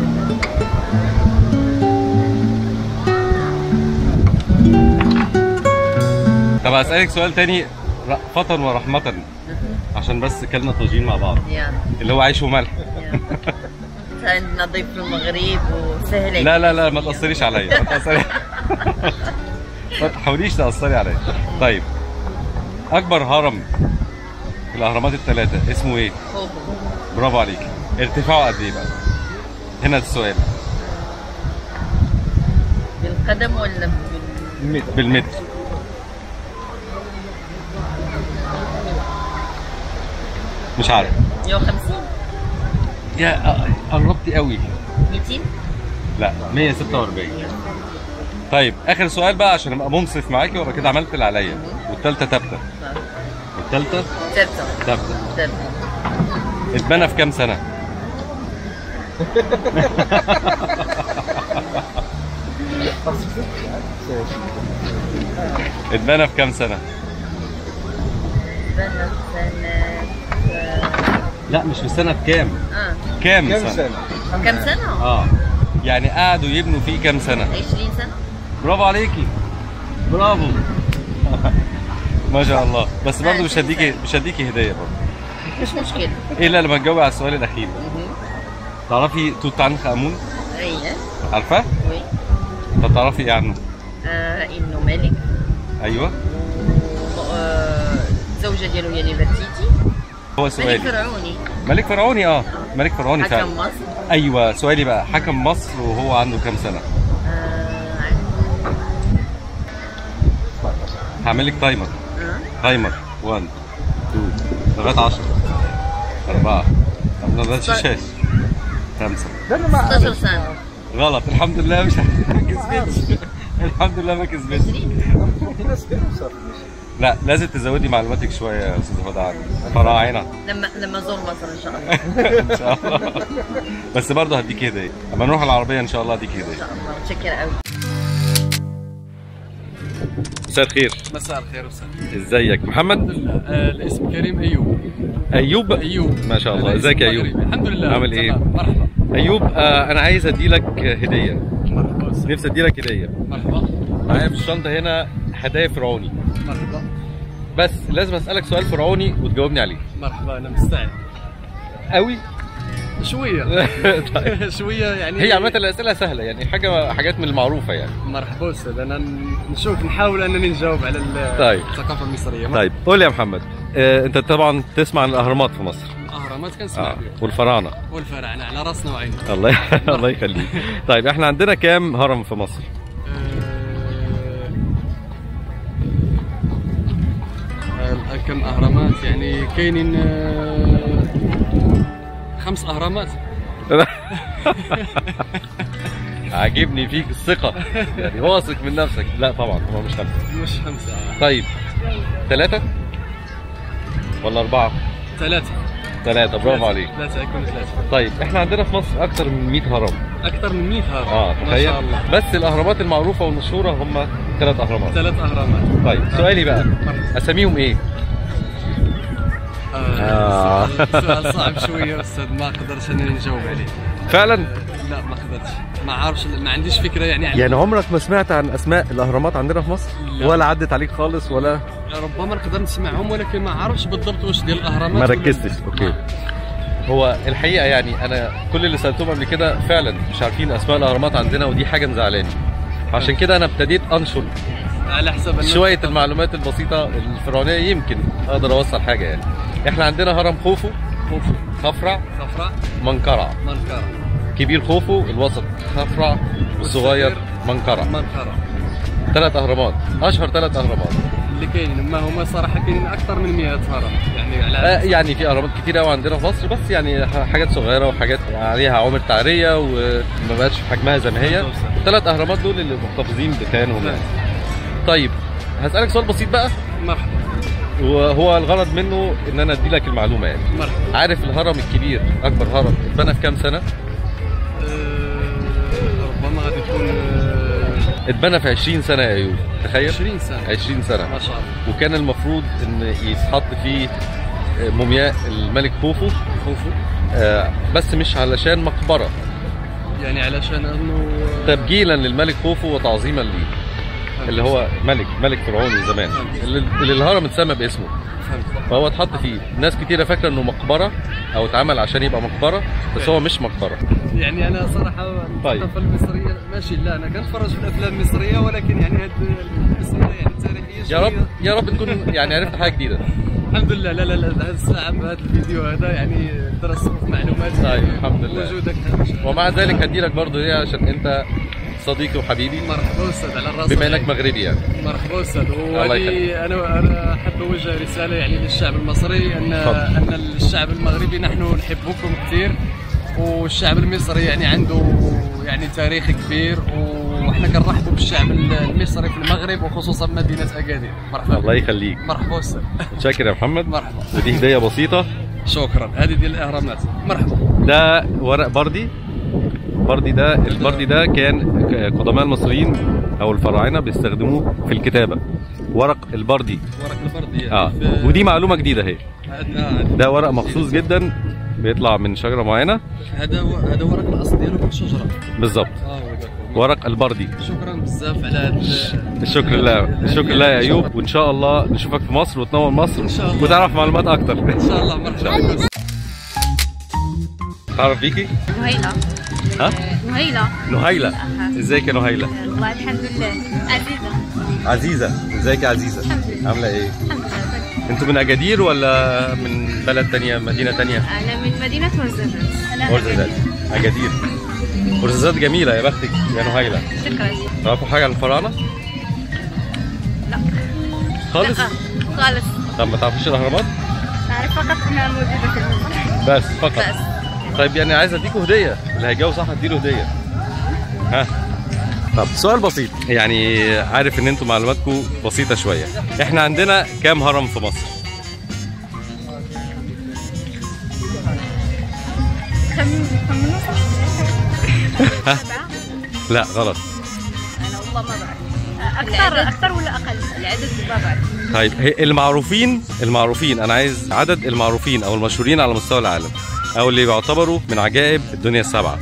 طب هسألك سؤال تاني رأفة ورحمة عشان بس كلنا طاجين مع بعض يا اللي هو عيش وملح عندنا ضيف في المغرب وسهل لا لا لا ما تأثريش عليا ما تأثري ما تحاوليش تأثري عليا طيب أكبر هرم في الأهرامات الثلاثة اسمه إيه؟ خوفو برافو عليك ارتفاعه قد إيه بقى؟ هنا السؤال بالقدم ولا بال... بالمتر مش عارف 150 يا قربتي قوي 200 لا 146 طيب اخر سؤال بقى عشان ابقى منصف معاكي وابقى كده عملت اللي عليا والثالثه ثابته والثالثه ثابتة ثابته ثابتة اتبنى في كام سنه اتبنى في كام سنه بنى سنة لا مش في سنه كام اه كام, كم سنه, سنه؟ كم سنة؟ اه يعني قعدوا يبنوا فيه كام سنه 20 سنة برافو عليكي برافو ما شاء الله بس برضه مش هديكي مش هديكي هديه برضه مش مشكلة الا لما تجاوبي على السؤال الاخير تعرفي توت عنخ امون ايه عارفاه وي طب تعرفي ايه عنه آه انه ملك ايوه آه الزوجة ديالو هي نفرتيتي هو ملك سؤالي فرعوني ملك فرعوني اه ملك فرعوني فعلا حكم مصر ايوه سؤالي بقى حكم مصر وهو عنده كام سنه آه عنده هعمل لك تايمر آه. تايمر 1 2 لغايه 10 4 ما بلاش شاشه 5 16 سنة غلط الحمد لله مش ما كسبتش الحمد لله ما كسبتش لا لازم تزودي معلوماتك شويه يا استاذ هدى عن فراعنه لما لما زور مصر ان شاء الله ان شاء الله بس برضه هديك هديه اما نروح العربيه ان شاء الله هديك هديه ان شاء الله متشكرة قوي مساء الخير مساء الخير وسهلا ازيك محمد آه الاسم كريم ايوب ايوب ايوب ما شاء الله أنا ازيك يا اسمي ايوب مغربي. الحمد لله عامل ايه تمام. مرحبا ايوب آه انا عايز اديلك هديه مرحبا وسهلا. نفسي اديلك هديه مرحبا معايا في الشنطه هنا هدايا فرعوني مرحبا بس لازم اسالك سؤال فرعوني وتجاوبني عليه مرحبا انا مستعد قوي شويه طيب. شويه يعني هي عامه الاسئله سهله يعني حاجه حاجات من المعروفه يعني مرحبا استاذ انا ن- نشوف نحاول انني نجاوب على ال- طيب. الثقافه المصريه طيب قول لي يا محمد آه انت طبعا تسمع عن الاهرامات في مصر الاهرامات كنسمع اه بها والفراعنه والفراعنه على راسنا وعيننا الله الله يخليك طيب احنا عندنا كام هرم في مصر آه، كم اهرامات يعني كاينين آه، خمس اهرامات عاجبني فيك الثقه يعني واثق من نفسك لا طبعا هو مش خمسه مش خمسه طيب ثلاثه ولا اربعه ثلاثه ثلاثه برافو عليك ثلاثه يكون ثلاثه طيب احنا عندنا في مصر اكتر من 100 هرم اكثر من 100 هرم اه ما تخيل شاء الله بس الاهرامات المعروفه والمشهوره هم ثلاث اهرامات ثلاث اهرامات طيب سؤالي بقى اساميهم ايه آه. سؤال- سؤال صعب شويه استاذ ما قدرتش انني نجاوب عليه فعلا لا ما قدرتش ما عارفش ما عنديش فكره يعني عن يعني عمرك ما سمعت عن اسماء الاهرامات عندنا في مصر لا. ولا عدت عليك خالص ولا ربما نقدر نسمعهم ولكن ما عارفش بالضبط واش ديال الاهرامات ما ولا- ركزتش اوكي هو الحقيقه يعني انا كل اللي سالتهم قبل كده فعلا مش عارفين اسماء الاهرامات عندنا ودي حاجه مزعلاني عشان كده انا ابتديت انشر على حسب الناس. شويه المعلومات البسيطه الفرعونيه يمكن اقدر اوصل حاجه يعني احنا عندنا هرم خوفو خوفو خفرع خفرع منقرع منقرة كبير خوفو الوسط خفرع والصغير منقرع منقرة ثلاث اهرامات اشهر ثلاث اهرامات اللي كاينين ما هما صراحه كاينين اكثر من 100 هرم يعني على آه، يعني في اهرامات كتير قوي عندنا في مصر بس يعني ح- حاجات صغيره وحاجات عليها عوامل تعريه وما بقتش في حجمها زي ما هي الثلاث اهرامات دول اللي محتفظين بكيانهم يعني طيب هسالك سؤال بسيط بقى مرحبا وهو الغرض منه ان انا ادي لك المعلومه يعني مرحبا عارف الهرم الكبير اكبر هرم اتبنى في كام سنه آه، ربما غادي تكون آه، اتبنى في 20 سنه يا ايوب تخيل 20 سنه 20 سنه ما شاء الله وكان المفروض ان يتحط فيه مومياء الملك خوفو خوفو آه، بس مش علشان مقبره يعني علشان انه تبجيلا للملك خوفو وتعظيما ليه اللي هو ملك ملك فرعوني زمان اللي اللي الهرم اتسمى باسمه فهمت فهو اتحط فيه ناس كتيره فاكره انه مقبره او اتعمل عشان يبقى مقبره بس هو مش مقبره يعني انا صراحه طيب. الثقافه المصريه ماشي لا انا كنتفرج في الافلام المصريه ولكن يعني هاد المصريه يعني التاريخيه يا رب شوية- يا رب تكون يعني عرفت حاجه جديده الحمد لله لا لا لا هذا الساعه بهذا الفيديو هذا يعني درست في معلومات طيب الحمد لله وجودك ومع ذلك هديلك برضه هي عشان انت صديقي وحبيبي مرحبا استاذ على الراس بما انك مغربي يعني مرحبا استاذ الله وهذه يخليك. انا انا احب اوجه رساله يعني للشعب المصري ان تفضل. ان الشعب المغربي نحن نحبكم كثير والشعب المصري يعني عنده يعني تاريخ كبير واحنا كنرحبوا بالشعب المصري في المغرب وخصوصا مدينه اكادير مرحبا الله يخليك مرحبا استاذ متشكر يا محمد مرحبا ودي هديه بسيطه شكرا هذه ديال الاهرامات مرحبا ده ورق بردي البردي ده البردي ده كان ك- قدماء المصريين او الفراعنه بيستخدموه في الكتابه ورق البردي ورق البردي اه في- ودي معلومه جديده اهي آه، ده ورق مخصوص جدا بيطلع من شجره معينه هذا هو- هذا ورق الاصل ديالو من الشجره بالظبط اه وذاك. ورق البردي شكرا بزاف على هذا الشكر لله الشكر لله يا ايوب وان شاء الله نشوفك في مصر وتنور مصر إن شاء الله. وتعرف معلومات اكتر ان شاء الله مرحبا تعرف بيكي نهيلة ها نهيلة نهيلة أها. ازيك يا نهيلة والله الحمد لله عزيزة عزيزة ازيك يا عزيزة الحمد لله. عاملة ايه الحمد لله انتوا من اجادير ولا من بلد تانية مدينة تانية أنا من مدينة ورزازات أنا ورزازات اجادير ورزازات جميلة يا بختك يا نهيلة شكرا تعرفوا حاجة عن الفراعنة لا خالص لا خالص طب ما تعرفوش الاهرامات نعرف فقط أنها موجودة في المدينة بس فقط بس طيب يعني عايز اديكوا هديه اللي هيجاوب صح هديله هديه ها طب سؤال بسيط يعني عارف ان انتوا معلوماتكم بسيطه شويه احنا عندنا كام هرم في مصر خمن خمن ها لا غلط أنا والله ما بعرف أكثر أكثر ولا أقل؟ العدد ما بعرف طيب هي- المعروفين المعروفين انا عايز عدد المعروفين او المشهورين على مستوى العالم او اللي بيعتبروا من عجائب الدنيا السبعه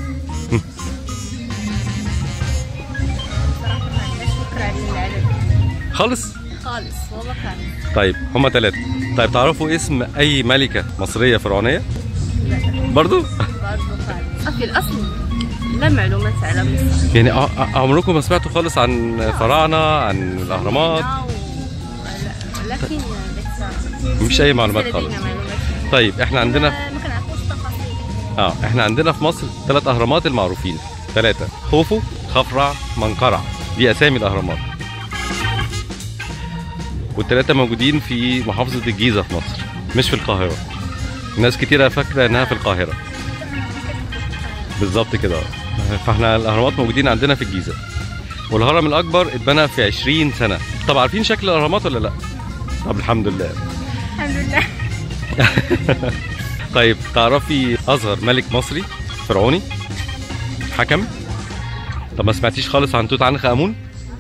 صراحة ما عندناش فكرة عن العدد خالص خالص والله خالص طيب هما ثلاثه طيب تعرفوا اسم اي ملكه مصريه فرعونيه برضو برضه خالص في الأصل لا معلومات على مصر يعني ع- ع- عمركم ما سمعتوا خالص عن فراعنه عن الاهرامات ولكن لسه مفيش اي معلومات لدينا خالص معلومات طيب احنا عندنا ما كنعرفوش التفاصيل اه احنا عندنا في مصر ثلاث اهرامات المعروفين ثلاثه خوفو خفرع منقرع دي اسامي الاهرامات والثلاثه موجودين في محافظه الجيزه في مصر مش في القاهره ناس كتيره فاكره انها في القاهره بالظبط كده آه. فاحنا الاهرامات موجودين عندنا في الجيزه والهرم الاكبر اتبنى في 20 سنه طب عارفين شكل الاهرامات ولا لا طب الحمد لله الحمد لله طيب تعرفي اصغر ملك مصري فرعوني حكم طب ما سمعتيش خالص عن توت عنخ امون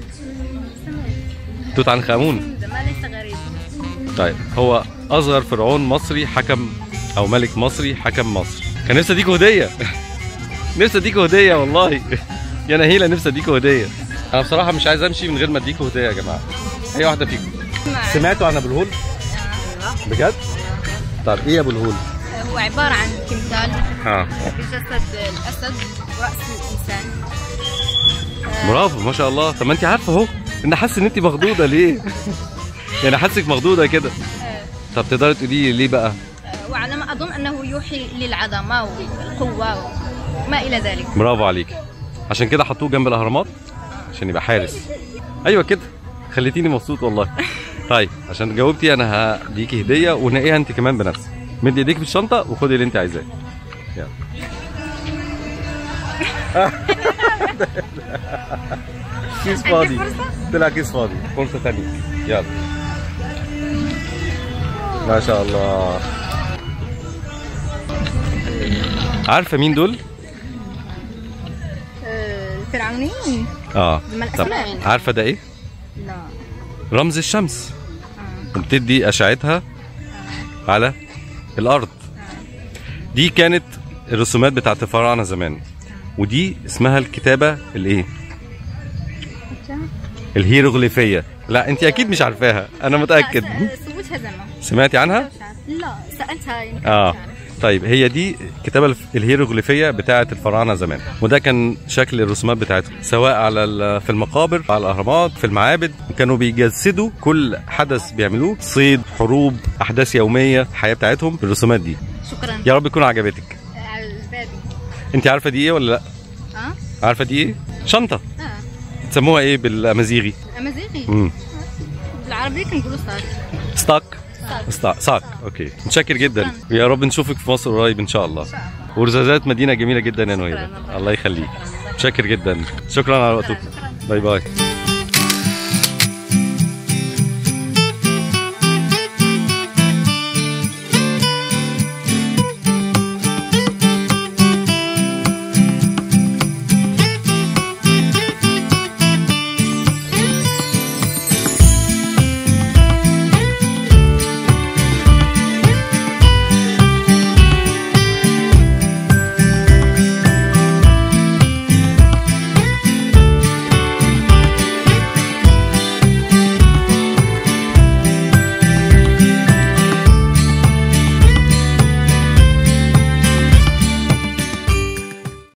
توت عنخ امون ده ما ليس غريب طيب هو اصغر فرعون مصري حكم او ملك مصري حكم مصر كان نفسي اديكوا هديه نفسي اديكوا هديه والله يا نهيله نفسي اديكوا هديه انا بصراحه مش عايز امشي من غير ما اديكوا هديه يا جماعه اي واحده فيكم سمعتوا عن ابو الهول بجد طب ايه ابو الهول هو عبارة عن تمثال اه بجسد الأسد ورأس الإنسان برافو ما شاء الله طب ما انت عارفه اهو انا حاسس ان انت مخضوضه ليه يعني حاسك مخضوضه كده طب تقدري تقولي لي ليه بقى وعلى ما أظن أنه يوحي للعظمة والقوة وما إلى ذلك برافو عليك عشان كده حطوه جنب الاهرامات عشان يبقى حارس ايوه كده خليتيني مبسوط والله طيب عشان جاوبتي انا هديكي هديه ونقيها انت كمان بنفسك مدي ايديك في الشنطه وخدي اللي انت عايزاه يلا كيس فاضي طلع كيس فاضي فرصه ثانيه يلا ما شاء الله عارفه مين دول؟ الفرعونيين اه ما طب الأسماء. عارفه ده ايه؟ لا رمز الشمس وبتدي اشعتها على الارض دي كانت الرسومات بتاعت الفراعنه زمان ودي اسمها الكتابه الايه الهيروغليفيه لا انت اكيد مش عارفاها انا متاكد ثبوتها زمان سمعتي عنها لا سألتها يمكن اه طيب هي دي الكتابه الف- الهيروغليفيه بتاعه الفراعنه زمان وده كان شكل الرسومات بتاعتهم سواء على ال- في المقابر على الاهرامات في المعابد كانوا بيجسدوا كل حدث بيعملوه صيد حروب احداث يوميه الحياه بتاعتهم بالرسومات دي شكرا يا رب تكون عجبتك على الباب انت عارفه دي ايه ولا لا اه عارفه دي ايه شنطه اه تسموها ايه بالامازيغي امازيغي امم بالعربية كنقولوا صاد ستاك ستاك صاك اوكي متشكر جدا يا رب نشوفك في مصر قريب ان شاء الله ورزازات مدينه جميله جدا يا نهيله الله يخليك متشكر جدا شكرا على وقتكم باي باي